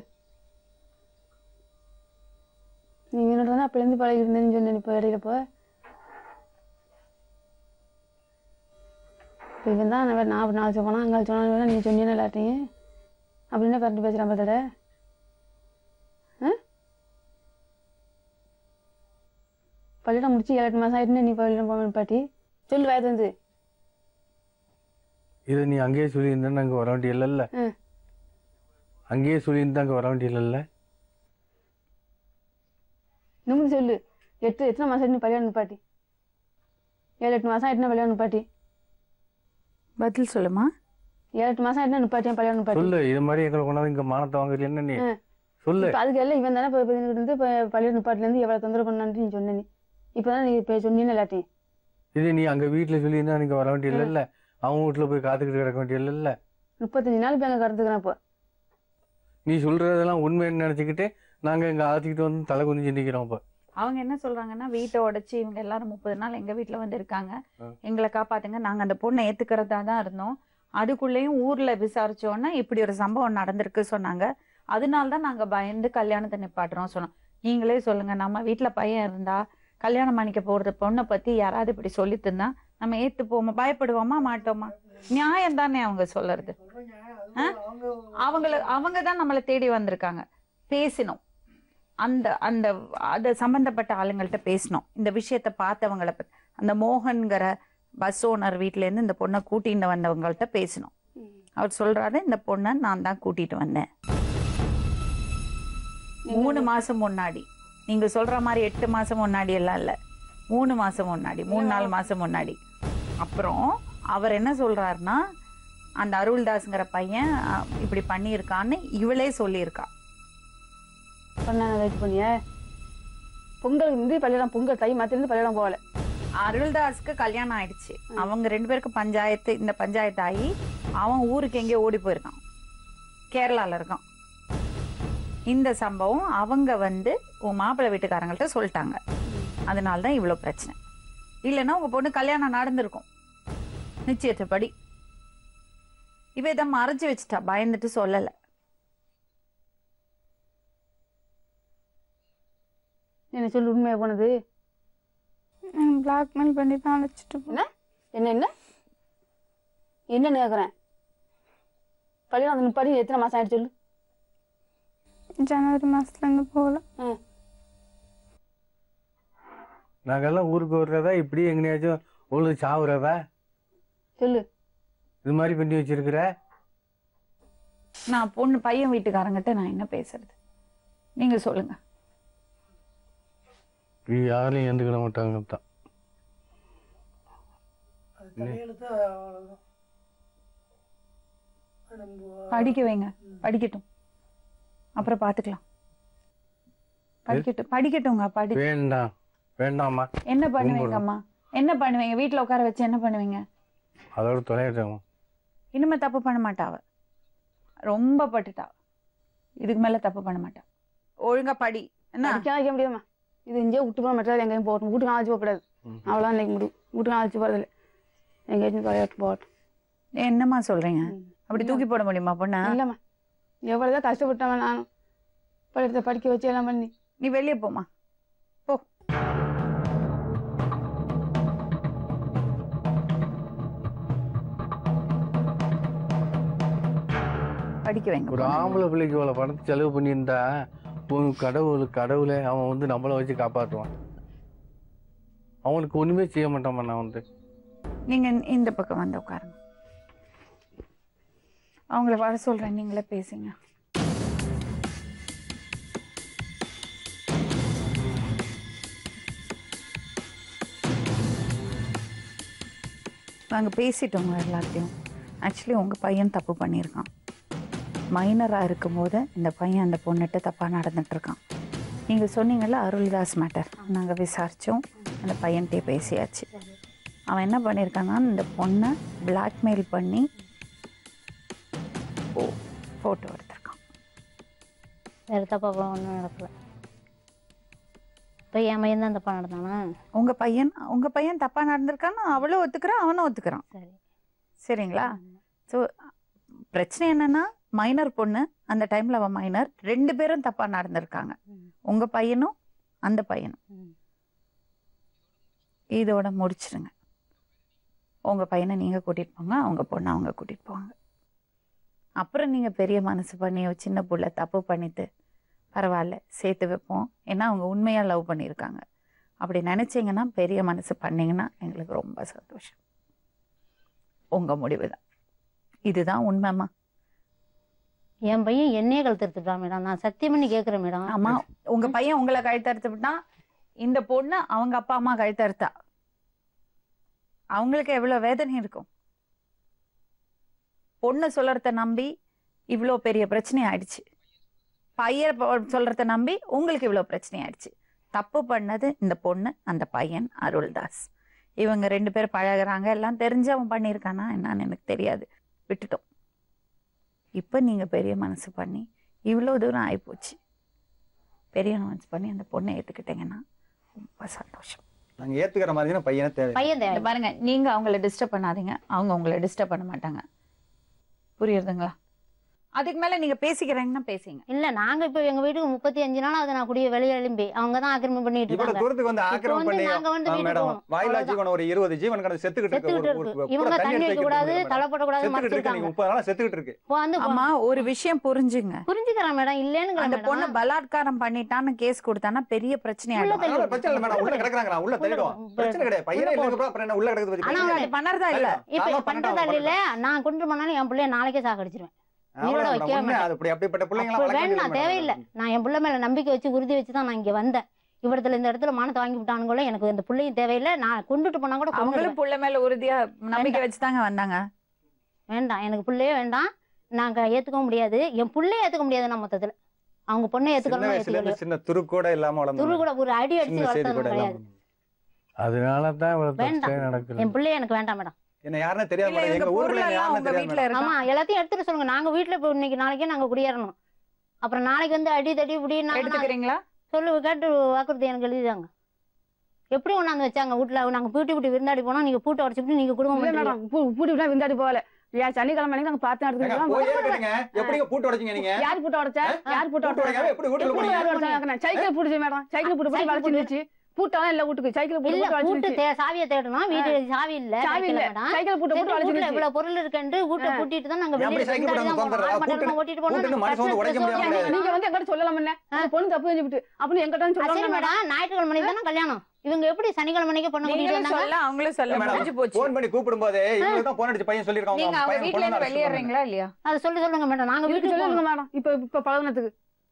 நீ என்னோட தான் அப்போலேருந்து பழகி இருந்தேன்னு சொன்னேன் இப்போ இடையில இப்போ இப்போ இவன் தான் நான் நான் நாலு போனால் அங்கே சொன்னாலும் நீங்கள் சொன்னீங்கன்னா எல்லாத்தையும் அப்படின்னு கரெக்ட் பேசுகிறான் பார்த்தட பள்ளியிடம் முடிச்சு ஏழு எட்டு மாதம் ஆயிட்டுன்னு நீ பள்ளியிடம் போக பாட்டி சொல்லு வயது வந்து இது நீ அங்கேயே சொல்லியிருந்தேன்னு அங்கே வர வேண்டிய இல்லைல்ல ம். அங்கேயே சொல்லியிருந்தா அங்கே வர வேண்டிய இல்லைல்ல இன்னும் சொல்லு எட்டு எத்தனை மாதம் ஆயிட்டு நீ பள்ளியிடம் நிப்பாட்டி ஏழு எட்டு மாதம் ஆயிட்டுனா பள்ளியிடம் நிப்பாட்டி பதில் சொல்லுமா ஏழு எட்டு மாதம் ஆயிட்டுனா நிப்பாட்டியா பள்ளியிடம் நிப்பாட்டி சொல்லு இது மாதிரி எங்களை கொண்டாந்து இங்கே மானத்தை வாங்குறது என்ன நீ ம். சொல்லு இப்போ அதுக்கு எல்லாம் இவன் தானே இப்போ இப்போ இருந்து இப்போ பள்ளியிடம் நிப்பாட்டிலேருந்து எவ்வளோ தொந்தரவு பண்ணான்ட்டு நீ சொன்ன நீ இப்போ தான் நீ இப்போ சொன்னீன்னு எல்லாத்தையும் இது நீ அங்கே வீட்டில் சொல்லியிருந்தா நீங்க வர வேண்டிய இல்லைல்ல அவன் வீட்டில் போய் காத்துக்கிட்டு கிடக்க வேண்டிய இல்லைல்ல முப்பத்தஞ்சு நாள் இப்போ அங்கே கறந்துக்கிறேன் இப்போ நீ சொல்றதெல்லாம் உண்மைன்னு நினச்சிக்கிட்டு நாங்கள் இங்கே ஆத்திக்கிட்டு வந்து தலை குனிஞ்சு நிற்கிறோம் இப்போ அவங்க என்ன சொல்றாங்கன்னா வீட்டை உடைச்சு இவங்க எல்லாரும் முப்பது நாள் எங்க வீட்ல வந்து இருக்காங்க ஆ. எங்களை காப்பாத்துங்க நாங்க அந்த பொண்ணை ஏத்துக்கிறதா தான் இருந்தோம் அதுக்குள்ளேயும் ஊர்ல விசாரிச்சோன்னா இப்படி ஒரு சம்பவம் நடந்திருக்கு சொன்னாங்க அதனால தான் நாங்க பயந்து கல்யாணத்தை நிப்பாட்டுறோம் சொன்னோம் நீங்களே சொல்லுங்க நம்ம வீட்ல பையன் இருந்தா கல்யாணம் பண்ணிக்க போறது பொண்ணை பத்தி யாராவது இப்படி சொல்லிட்டு இருந்தா நம்ம ஏத்து போமா பயப்படுவோமா மாட்டோமா நியாயம் தானே அவங்க சொல்றது ஆ? அவங்கள அவங்க தான் நம்மளை தேடி வந்திருக்காங்க பேசினோம் அந்த அந்த அது சம்பந்தப்பட்ட ஆளுங்கள்ட்ட பேசினோம் இந்த விஷயத்த பார்த்தவங்கள பத்தி அந்த மோகன்கிற பஸ் ஓனர் வீட்டிலேருந்து இந்த பொண்ணை கூட்டிட்டு வந்தவங்கள்ட்ட பேசினோம் அவர் சொல்றாரு இந்த பொண்ணை நான் தான் கூட்டிட்டு வந்தேன் மூணு மாசம் முன்னாடி நீங்க சொல்ற மாதிரி எட்டு மாசம் முன்னாடி எல்லாம் இல்ல மூணு மாசம் முன்னாடி மூணு நாலு மாசம் முன்னாடி அப்புறம் அவர் என்ன சொல்றாருன்னா அந்த அருள்தாஸ்ங்கிற பையன் அஹ், இப்படி பண்ணியிருக்கான்னு இவளே சொல்லியிருக்கா பண்ண வெயிட் பண்ணிய பொங்கல் வந்து பள்ளியிடம் பொங்கல் தை மாத்திருந்து பள்ளியிடம் போகல அருள்தாஸ்க்கு கல்யாணம் ஆயிடுச்சு அவங்க ரெண்டு பேருக்கு பஞ்சாயத்து இந்த பஞ்சாயத்து ஆகி அவன் ஊருக்கு எங்கேயோ ஓடி போயிருக்கான் கேரளால இருக்கான் இந்த சம்பவம் அவங்க வந்து உன் மாப்பிள்ளை வீட்டுக்காரங்கள்ட்ட சொல்லிட்டாங்க அதனால தான் இவ்வளோ பிரச்சனை இல்லைன்னா உங்க பொண்ணு கல்யாணம் நடந்திருக்கும் நிச்சயத்தைப்படி இவ இதை மறைச்சு வச்சுட்டா பயந்துட்டு சொல்லலை என்ன சொல்லு உண்மையா போனது பிளாக்மெயில் பண்ணி தான் அழைச்சிட்டு போனேன் என்ன என்ன என்ன கேட்குறேன் பள்ளியிடம் வந்து நிப்பாடி எத்தனை மாதம் ஆயிடுச்சு சொல்லு ஜனவரி மாசத்துலேருந்து போகல ம் நாங்கெல்லாம் ஊருக்கு வர்றதா இப்படி எங்கேயாச்சும் உங்களுக்கு சாவுறதா சொல்லு இது மாதிரி பண்ணி வச்சிருக்கிற நான் பொண்ணு பையன் வீட்டுக்காரங்கிட்ட நான் என்ன பேசுறது நீங்க சொல்லுங்க இது யாரையும் ஏந்துக்கிட மாட்டாங்க தான் தலையெழுத்து அவ்வளவுதான். நம்ம படிக்க வைங்க படிக்கட்டும் அப்புறம் பாத்துக்கலாம் படிக்கட்டும் படிக்கட்டுங்க படி வேண்டாம் வேண்டாம்மா என்ன பண்ணுவீங்க அம்மா என்ன பண்ணுவீங்க வீட்ல உட்கார வச்சு என்ன பண்ணுவீங்க அதோட தொலைட்டோம் இனிமே தப்பு பண்ண மாட்டா அவ ரொம்ப பட்டுட்டா இதுக்கு மேல தப்பு பண்ண மாட்டா ஒழுங்கா படி என்ன படிக்க வைக்க முடியாதும்மா இது இங்கே விட்டு போக மெட்ரால் எங்கேயும் போகட்டும் வீட்டுக்கு அழைச்சி போகக்கூடாது அவ்வளோதான் இன்னைக்கு முடியும் வீட்டுக்கு அழைச்சி போகிறதில்ல எங்கேயாச்சும் விளையாட்டு போகட்டும் என்னம்மா சொல்றீங்க அப்படி தூக்கி போட முடியுமா பொண்ணா இல்லைம்மா எவ்வளோதான் கஷ்டப்பட்டவன் நானும் படித்த படிக்க வச்சு எல்லாம் பண்ணி நீ வெளியே போமா போ படிக்க வைங்க ஒரு பொண்ணை. ஆம்பளை பிள்ளைக்கு இவ்வளோ பணத்தை செலவு பண்ணியிருந்தா உன் கடவுள் கடவுளே அவன் வந்து நம்மளை வச்சு காப்பாற்றுவான் அவனுக்கு ஒன்றுமே செய்ய மாட்டான் நான் வந்து நீங்க இந்த பக்கம் வந்து உட்காருங்க அவங்கள வர சொல்றேன் நீங்களே பேசுங்க நாங்கள் பேசிட்டோங்க எல்லாத்தையும் ஆக்சுவலி உங்கள் பையன் தப்பு பண்ணியிருக்கான் மைனராக இருக்கும்போது இந்த பையன் அந்த பொண்ணுகிட்ட தப்பாக நடந்துட்டுருக்கான் நீங்கள் சொன்னீங்கல்ல அருள்தாஸ் மேட்டர் நாங்கள் விசாரித்தோம் அந்த பையன்கிட்டே பேசியாச்சு அவன் என்ன பண்ணியிருக்கான்னா இந்த பொண்ணை பிளாக்மெயில் பண்ணி ஓ ஃபோட்டோ எடுத்திருக்கான் வேறு தப்பா ஒன்றும் நடக்கல இப்போ என் பையன் தான் தப்பா நடந்தானா உங்கள் பையன் உங்கள் பையன் தப்பாக நடந்திருக்கான்னு அவளும் ஒத்துக்கிறான் அவனும் ஒத்துக்கிறான் சரி சரிங்களா ஸோ பிரச்சனை என்னன்னா மைனர் பொண்ணு அந்த டைமில் அவன் மைனர் ரெண்டு பேரும் தப்பாக நடந்திருக்காங்க ம். உங்கள் பையனும் அந்த பையனும் ம். இதோட முடிச்சிடுங்க உங்கள் பையனை நீங்கள் கூட்டிகிட்டு போங்க அவங்க பொண்ணை அவங்க கூட்டிகிட்டு போவாங்க அப்புறம் நீங்கள் பெரிய மனசு பண்ணி ஒரு சின்ன புள்ள தப்பு பண்ணிட்டு பரவாயில்ல சேர்த்து வைப்போம் ஏன்னா அவங்க உண்மையாக லவ் பண்ணியிருக்காங்க அப்படி நினச்சிங்கன்னா பெரிய மனசு பண்ணீங்கன்னா எங்களுக்கு ரொம்ப சந்தோஷம் உங்கள் முடிவு தான் இதுதான் உண்மைம்மா என் பையன் என்னையே கழுத்தெடுத்துட்டான் மேடம் நான் சத்தியம் பண்ணி கேட்குறேன் மேடம் ஆமா உங்க பையன் உங்களை கழுத்தறுத்துவிட்டா இந்த பொண்ணு அவங்க அப்பா அம்மா கழுத்தறுத்தா அவங்களுக்கு எவ்வளவு வேதனை இருக்கும் பொண்ணு சொல்றத நம்பி இவ்வளோ பெரிய பிரச்சனை ஆயிடுச்சு பையன் பொ- சொல்றத நம்பி உங்களுக்கு இவ்வளோ பிரச்சனை ஆயிடுச்சு தப்பு பண்ணது இந்த பொண்ணு அந்த பையன் அருள்தாஸ் இவங்க ரெண்டு பேரும் பழகுறாங்க எல்லாம் தெரிஞ்சு அவன் பண்ணியிருக்கானா என்னன்னு எனக்கு தெரியாது விட்டுட்டோம் இப்போ நீங்க பெரிய மனசு பண்ணி இவ்வளோ தூரம் ஆயிப்போச்சு பெரிய மனசு பண்ணி அந்த பொண்ணை ஏத்துக்கிட்டீங்கன்னா ரொம்ப சந்தோஷம் நாங்க ஏத்துக்கிற மாதிரி பையனை தேவை பையன் தேவை இந்த பாருங்க நீங்க அவங்கள டிஸ்டர்ப் பண்ணாதீங்க அவங்க உங்களை டிஸ்டர்ப் பண்ண மாட்டாங்க புரியுதுங்களா அதுக்கு மேல நீங்க பேசிக்கிறீங்கன்னா பேசிங்க இல்ல நாங்க இப்ப எங்க வீட்டுக்கு முப்பத்தி அஞ்சு நாள் ஆகுது நான் குடிய வெளியே எழும்பி அவங்க தான் ஆக்கிரமிப்பு பண்ணிட்டு இவ்வளவு இருக்காங்க தூரத்துக்கு வந்து இப்போ ஆக்கிரமம் வந்து பண்ணி நாங்க வந்து ஆ, வீட்டுக்கு மேடம் போகணும். வாயிலா அவ்வளவுதான். ஜீவன் ஒரு இருபது ஜீவன் கடந்து செத்துக்கிட்டு இருக்கு செத்துக்கிட்டு ஒரு- இருக்கு ஒரு- இவங்க கூட தண்ணி எடுத்து வைக்க கூடாது வைக்கிறது தலைப்படக்கூடாது செத்துக்கிட்டு இருக்கு நீங்க மறைச்சிருக்காங்க முப்பது நாளா செத்துக்கிட்டு இருக்கு இப்போ வந்து அம்மா ஒரு விஷயம் புரிஞ்சுங்க புரிஞ்சுக்கிறேன் மேடம் இல்லேன்னு அந்த பொண்ணு பலாத்காரம் பண்ணிட்டான்னு கேஸ் கொடுத்தானா பெரிய பிரச்சனை உள்ள ஆயிடும் தள்ளி அதனால பிரச்சனை இல்லை மேடம் உள்ள கிடக்குறாங்க உள்ள தள்ளிடுவோம் உள்ள- பிரச்சனை கிடையாது பையனே உள்ள இல்லைங்க அப்புறம் என்ன உள்ள கிடக்குது பத்தி ஆனா பிரச்சனை அவன் இல்லை. அது பண்ணறதா இல்ல இப்ப சாவா பண்றதா பண்ணட்டும், இல்ல நான் கொண்டு போனாலும் என் பிள்ளைய நாளைக்கே சாகடிச்சிருவேன் உயிரோட அவ்வளவுதான் வைக்கவே மேடம். உண்மை, மாட்டேன். அது அப்படி அப்படிப்பட்ட பிள்ளைங்களாம் அப்ப வளர்க்க வேண்டாம் வேண்டியது தேவையில்லை மேடம். நான் என் பிள்ளை மேல நம்பிக்கை வச்சு உறுதி வச்சு தான் நான் இங்க வந்தேன் இவடத்துல இந்த இடத்துல மானத்தை வாங்கி விட்டானுங்களோ எனக்கு இந்த பிள்ளையும் தேவையில்லை நான் கொண்டுட்டு போனா கூட கொன்னுடுவேன். அவங்களும் புள்ள மேல உறுதியா நம்பிக்கை வச்சுதாங்க வந்தாங்க வேண்டாம் எனக்கு பிள்ளையே வேண்டாம் நாங்க ஏத்துக்கவும் முடியாது என் பிள்ளைய ஏத்துக்க முடியாது நான் மொத்தத்துல அவங்க பொண்ணை சின்ன ஏத்துக்கலாம் வயசுல இருந்து ஏத்துக்கல சின்ன துருக்கூட இல்லாம துரு வளர்ந்து கூட ஒரு அடி அடிச்சு சின்ன செய்தி வளர்த்தது கூட கிடையாது இல்லாம அதனால தான் இவ்வளோ வேண்டாம். பிரச்சனை நடக்குது என் பிள்ளைய எனக்கு வேண்டாம் மேடம் என்ன யாருன்னு தெரியாது இல்ல மேடம் இவங்க எங்க ஊர்ல பொருள் எல்லாம் யாருன்னு உங்க தெரியாது வீட்டுல மேடம். ஆமா இருக்கா எல்லாத்தையும் எடுத்துட்டு சொல்லுங்க நாங்க வீட்டுல இப்போ இன்னைக்கு நாளைக்கே நாங்க குடியேறணும் அப்புறம் நாளைக்கு வந்து அடி தடி இப்படி நாங்க எடுத்துக்கிறீங்களா சொல்லு கேட்டு வாக்குறுதி எனக்கு எழுதிதாங்க எப்படி கொண்டாந்து வச்சாங்க வீட்டுல நாங்க பூட்டி பூட்டி விருந்தாடி போனோம் நீங்க பூட்டை உடச்சுட்டு நீங்க குடும்பம் இல்ல பண்றீங்க. மேடம் பூ- பூட்டி விட்டா விந்தாடி போகல ஏன் சனிக்கிழமை அன்னைக்கு நாங்க பார்த்து ஏங்க, நடத்துக்கலாம் போயே இருக்கட்டுங்க. எப்படிங்க பூட்டு உடைச்சீங்க நீங்க யார் பூட்ட உடைச்சா யார் பூட்ட பூட்டு உடைக்காம உடைச்சா எப்படி வீட்டுல எப்படி போனீங்க யார் உடைச்சாங்க சைக்கிள் பூடிச்சு மேடம் சைக்கிள் பூட்டு போய் சைக்கிள் வளைச்சிருந்துச்சு பூட்டெல்லாம் இல்ல வீட்டுக்கு சைக்கிள் பூட்டு இல்ல போட்டு பூட்டு வளைச்சிருந்துச்சு தே- சாவியை தேடணும் வீடு சாவி இல்ல சாவி இல்ல கிடைக்கல மேடம். சைக்கிள் பூட்டு சரி, போட்டு வீட்டுல வளைச்சிருந்துச்சு இவ்வளவு பொருள் இருக்குன்ட்டு வீட்டை ஆ. பூட்டிட்டு தான் நாங்க எப்படி வெளியில சைக்கிள் விருந்தாடி போடாம தான் போனோம். உட்கார்ந்துடுறா? ஆறு மணி நேரமா பூட்டு- ஓட்டிட்டு போனா பூட்டுன்னு நாங்க மனுஷன் வந்து உடைக்க கஷ்டத்தை முடியாம சொல்லி முடியாது. நீங்க வந்து எங்கிட்ட சொல்ல முன்ன ஆ. பொண்ணு தப்பு செஞ்சுட்டு அப்படின்னு எங்கிட்ட ஆ, சரி சொல்லணும் மேடம் ஞாயிற்றுக்கிழமை மணிக்கு தானே கல்யாணம் இவங்க எப்படி சனிக்கிழமை மணிக்கு பொண்ணு கூட்டிட்டு நீங்களும் வந்தாங்க சொல்ல அவங்களும் சொல்ல மேடம், முடிஞ்சு போச்சு போன் பண்ணி கூப்பிடும் போது இவங்களுக்கு தான் போன் அடிச்சு பையன் சொல்லிருக்காங்க நீங்க அவங்க அவங்க பையன் வீட்ல பொண்ணு இருந்து அடிச்சு போனாங்க. வெளியேறீங்களா இல்லையா அதை சொல்லி சொல்லுங்க மேடம் நாங்க இதுக்கு வீட்டுக்கு சொல்லுங்க போகணும். மேடம் இப்ப இப்ப பழகுனதுக்கு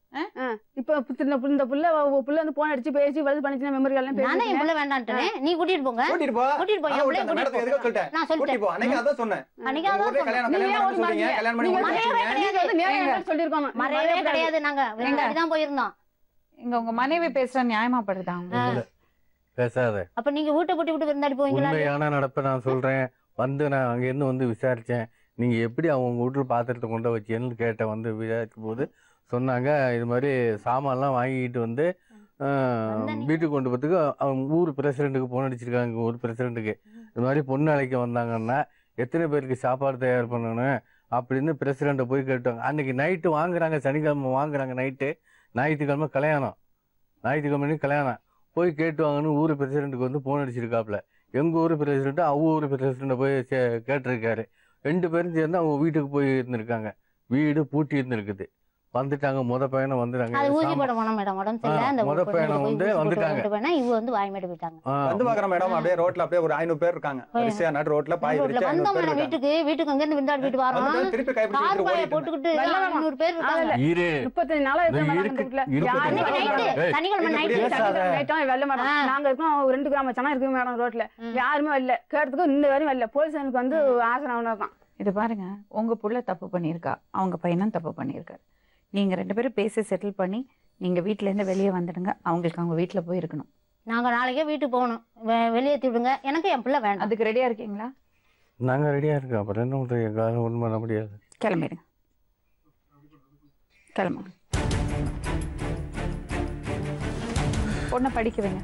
இப்போ இந்த புள்ள- இந்த புள்ள உ- புள்ள வந்து போன் அடிச்சு பேசி வலது பண்ணிச்சுன்னா மெமரி எல்லாம் நானே என் பேசி புள்ள வேண்டான்ட்டேனே நீ கூட்டிட்டு போங்க கூட்டிட்டு போ கூட்டிட்டு போய் ஆனா என் விட்டு பிள்ளைய அந்த மேடத்துக்கு கூட்டிட்டு எதுக்கு போ. சொல்லிட்டேன் நான் கூட்டிட்டு போ சொல்லிட்டேன் அன்னைக்கு அதான் சொன்னேன் அன்னைக்கு உங்க அதான் ஊர்லயே சொன்னேன். கல்யாணம் நீங்க கல்யாணம் ஏன் பண்ணி ஒரு சொல்றீங்க மாட்டீங்க? கல்யாணம் பண்ணி நீங்க முடிச்சு மறையவே வச்சீங்க. நீங்க வந்து நேரா ஏங்க. என்கிட்ட சொல்லியிருக்கணும் மறையவே கிடையாது நாங்க ஏங்க. தான் போயிருந்தோம் இங்க உங்க மனைவி பேசுற நியாயமாப்படுதா இல்ல, பேசாத அப்ப நீங்க வீட்டை பூட்டி விட்டு விருந்தாடி போவீங்களா உண்மையான நடப்பை நான் சொல்றேன் வந்து நான் அங்கேருந்து வந்து விசாரிச்சேன் நீங்க எப்படி அவங்க வீட்டுல பாத்திரத்தை கொண்டு வச்சேன்னு கேட்டேன் வந்து விசாரிக்கும் போது சொன்னாங்க இது மாதிரி சாமான்லாம் வாங்கிட்டு வந்து ஆஹ், வந்தா நீ- வீட்டுக்கு கொண்டு போகிறதுக்கு அவங்க ஊர் பிரசிடென்ட்டுக்கு போன் அடிச்சிருக்காங்க ஊர் பிரசிடென்ட்டுக்கு இது மாதிரி பொண்ணு அழைக்க வந்தாங்கன்னா எத்தனை பேருக்கு சாப்பாடு தயார் பண்ணணும் அப்படின்னு பிரசிடெண்ட்டை போய் கேட்டாங்க அன்னைக்கு நைட்டு வாங்குறாங்க சனிக்கிழமை வாங்குறாங்க நைட்டு ஞாயிற்றுக்கிழமை கல்யாணம் ஞாயிற்றுக்கிழமை கல்யாணம் போய் கேட்டு வாங்கன்னு ஊர் பிரசிடென்ட்டுக்கு வந்து போன் அடிச்சிருக்காப்புல எங்கள் ஊர் பிரசிடென்ட் அவங்க ஊர் பிரசிடெண்ட்டை போய் கே- கேட்டிருக்காரு ரெண்டு பேரும் சேர்ந்து அவங்க வீட்டுக்கு போய் இருந்திருக்காங்க வீடு பூட்டி இருந்திருக்குது வந்துட்டாங்க முத பையனை வந்துட்டாங்க அது ஊசி சாமா- போட போனோம் மேடம் உடம்பு சரியில்லை ஆ, அந்த முத பொண்ணு பையனை போய் வந்து ஊசி போட்டு வந்துட்டாங்க. கொண்டு போனா இவ வந்து வாய்மேடு போயிட்டாங்க ஆ, வந்து பாக்குறேன் மேடம் அப்படியே ரோட்ல அப்படியே ஒரு ஐநூறு பேர் இருக்காங்க போய். வரிசையா நடு ரோட்ல பாய் ரோட்ல விரிச்சு ஐநூறு வந்தோம் பேர் மேடம் இருக்காங்க வீட்டுக்கு வீட்டுக்கு அங்க இருந்து விருந்தாடி போயிட்டு வரோம் வந்துட்டு திருப்பி கைப்பிடிச்சு கார் இழுத்துட்டு பாய ஓடிட்டு இருந்தேன். போட்டுக்கிட்டு நல்ல வேலை. ஐநூறு பேர் இருக்காங்க இரு முப்பத்தஞ்சு நாளா இதோ இருக்கிற மேடம் இருக்கு- இந்த வீட்டுல இருக்கு யாருமே அன்னைக்கு தெரியுமா? வரல. நைட்டு ஏய், சனிக்கிழமை இது நைட்டு இப்படியே பேசாத. நைட்டும் வெள்ள மேடம் ஆ. நாங்க இருக்கோம் ஒரு ரெண்டு கிராம சனம் இருக்கு மேடம் ரோட்ல ம். யாருமே வரல கேட்டதுக்கு இந்த வரையும் வரல போலீஸ் எனக்கு வந்து ஆசனம் இருக்கான் இது பாருங்க உங்க புள்ள தப்பு பண்ணியிருக்கா அவங்க பையனும் தப்பு பண்ணியிருக்காரு நீங்க ரெண்டு பேரும் பேசி செட்டில் பண்ணி நீங்க வீட்ல இருந்து வெளியே வந்துடுங்க அவங்களுக்கு அவங்க வீட்ல போய் இருக்கணும் நாங்க நாளைக்கே வீட்டுக்கு போகணும் வெ- வெளியேத்தி விடுங்க எனக்கு என் பிள்ளை வேண்டாம் அதுக்கு ரெடியா இருக்கீங்களா நாங்க ரெடியா இருக்கோம் அப்புறம் என்ன பண்றது எங்களால ஒண்ணும் பண்ண முடியாது கிளம்பிடுங்க கிளம்புங்க பொண்ணை படிக்க வைங்க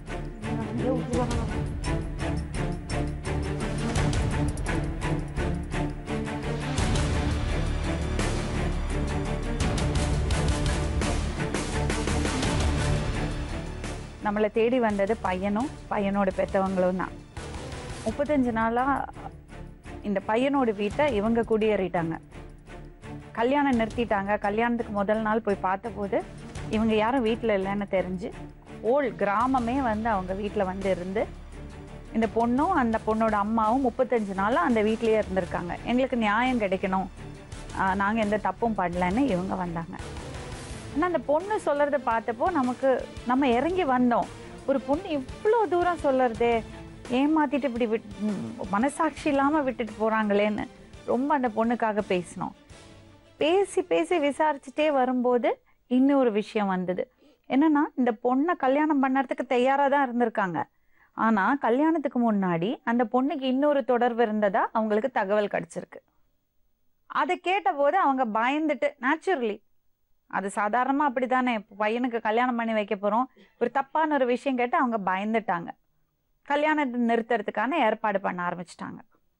நம்மளை தேடி வந்தது பையனும் பையனோட பெற்றவங்களும் தான் முப்பத்தஞ்சு நாளா இந்த பையனோட வீட்டை இவங்க குடியேறிட்டாங்க கல்யாணம் நிறுத்திட்டாங்க கல்யாணத்துக்கு முதல் நாள் போய் பார்த்தபோது இவங்க யாரும் வீட்டில் இல்லைன்னு தெரிஞ்சு ஓல் கிராமமே வந்து அவங்க வீட்டில் வந்து இருந்து இந்த பொண்ணும் அந்த பொண்ணோட அம்மாவும் முப்பத்தஞ்சு நாளாக அந்த வீட்டிலேயே இருந்திருக்காங்க எங்களுக்கு நியாயம் கிடைக்கணும் நாங்கள் எந்த தப்பும் பண்ணலன்னு இவங்க வந்தாங்க ஆனால் அந்த பொண்ணு சொல்கிறத பார்த்தப்போ நமக்கு நம்ம இறங்கி வந்தோம் ஒரு பொண்ணு இவ்வளோ தூரம் சொல்லுறதே ஏமாத்திட்டு இப்படி விட் ம், மனசாட்சி இல்லாமல் விட்டுட்டு போகிறாங்களேன்னு ரொம்ப அந்த பொண்ணுக்காக பேசினோம் பேசி பேசி விசாரிச்சுட்டே வரும்போது இன்னொரு விஷயம் வந்தது என்னன்னா இந்த பொண்ணை கல்யாணம் பண்ணறதுக்கு தயாராக தான் இருந்திருக்காங்க ஆனால் கல்யாணத்துக்கு முன்னாடி அந்த பொண்ணுக்கு இன்னொரு தொடர்பு இருந்ததா அவங்களுக்கு தகவல் கிடைச்சிருக்கு அதை கேட்டபோது அவங்க பயந்துட்டு நேச்சுரலி அது சாதாரணமாக அப்படி தானே பையனுக்கு கல்யாணம் பண்ணி வைக்க போகிறோம் ஒரு தப்பான ஒரு விஷயம் கேட்டு அவங்க பயந்துட்டாங்க கல்யாணத்தை நிறுத்துறதுக்கான ஏற்பாடு பண்ண ஆரம்பிச்சிட்டாங்க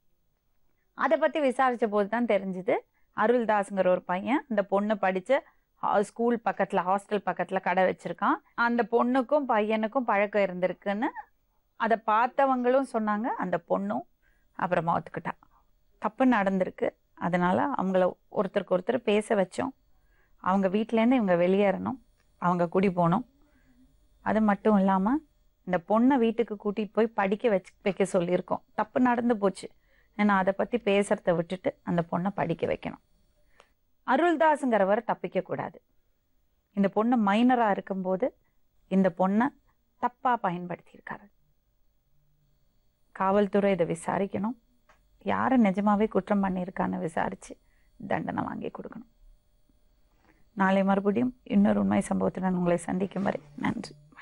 அதை பற்றி விசாரித்த போது தான் தெரிஞ்சுது அருள்தாஸுங்கிற ஒரு பையன் அந்த பொண்ணு படித்த ஸ்கூல் பக்கத்தில் ஹாஸ்டல் பக்கத்தில் கடை வச்சுருக்கான் அந்த பொண்ணுக்கும் பையனுக்கும் பழக்கம் இருந்திருக்குன்னு அதை பார்த்தவங்களும் சொன்னாங்க அந்த பொண்ணும் அப்புறமா ஒத்துக்கிட்டா தப்பு நடந்திருக்கு அதனால அவங்கள ஒருத்தருக்கு ஒருத்தர் பேச வச்சோம் அவங்க வீட்டிலேருந்து இவங்க வெளியேறணும் அவங்க குடி போகணும் அது மட்டும் இல்லாமல் இந்த பொண்ணை வீட்டுக்கு கூட்டிகிட்டு போய் படிக்க வச்சு வைக்க சொல்லியிருக்கோம் தப்பு நடந்து போச்சு ஏன்னா அதை பற்றி பேசுறத விட்டுட்டு அந்த பொண்ணை படிக்க வைக்கணும் அருள்தாஸுங்கிறவர் தப்பிக்க கூடாது இந்த பொண்ணு மைனராக இருக்கும்போது இந்த பொண்ணை தப்பாக பயன்படுத்தியிருக்காரு காவல்துறை இதை விசாரிக்கணும் யாரை நிஜமாவே குற்றம் பண்ணியிருக்கான்னு விசாரித்து தண்டனை வாங்கி கொடுக்கணும் நாளை மறுபடியும் இன்னொரு உண்மை சம்பவத்துடன் உங்களை சந்திக்கும் வரை நன்றி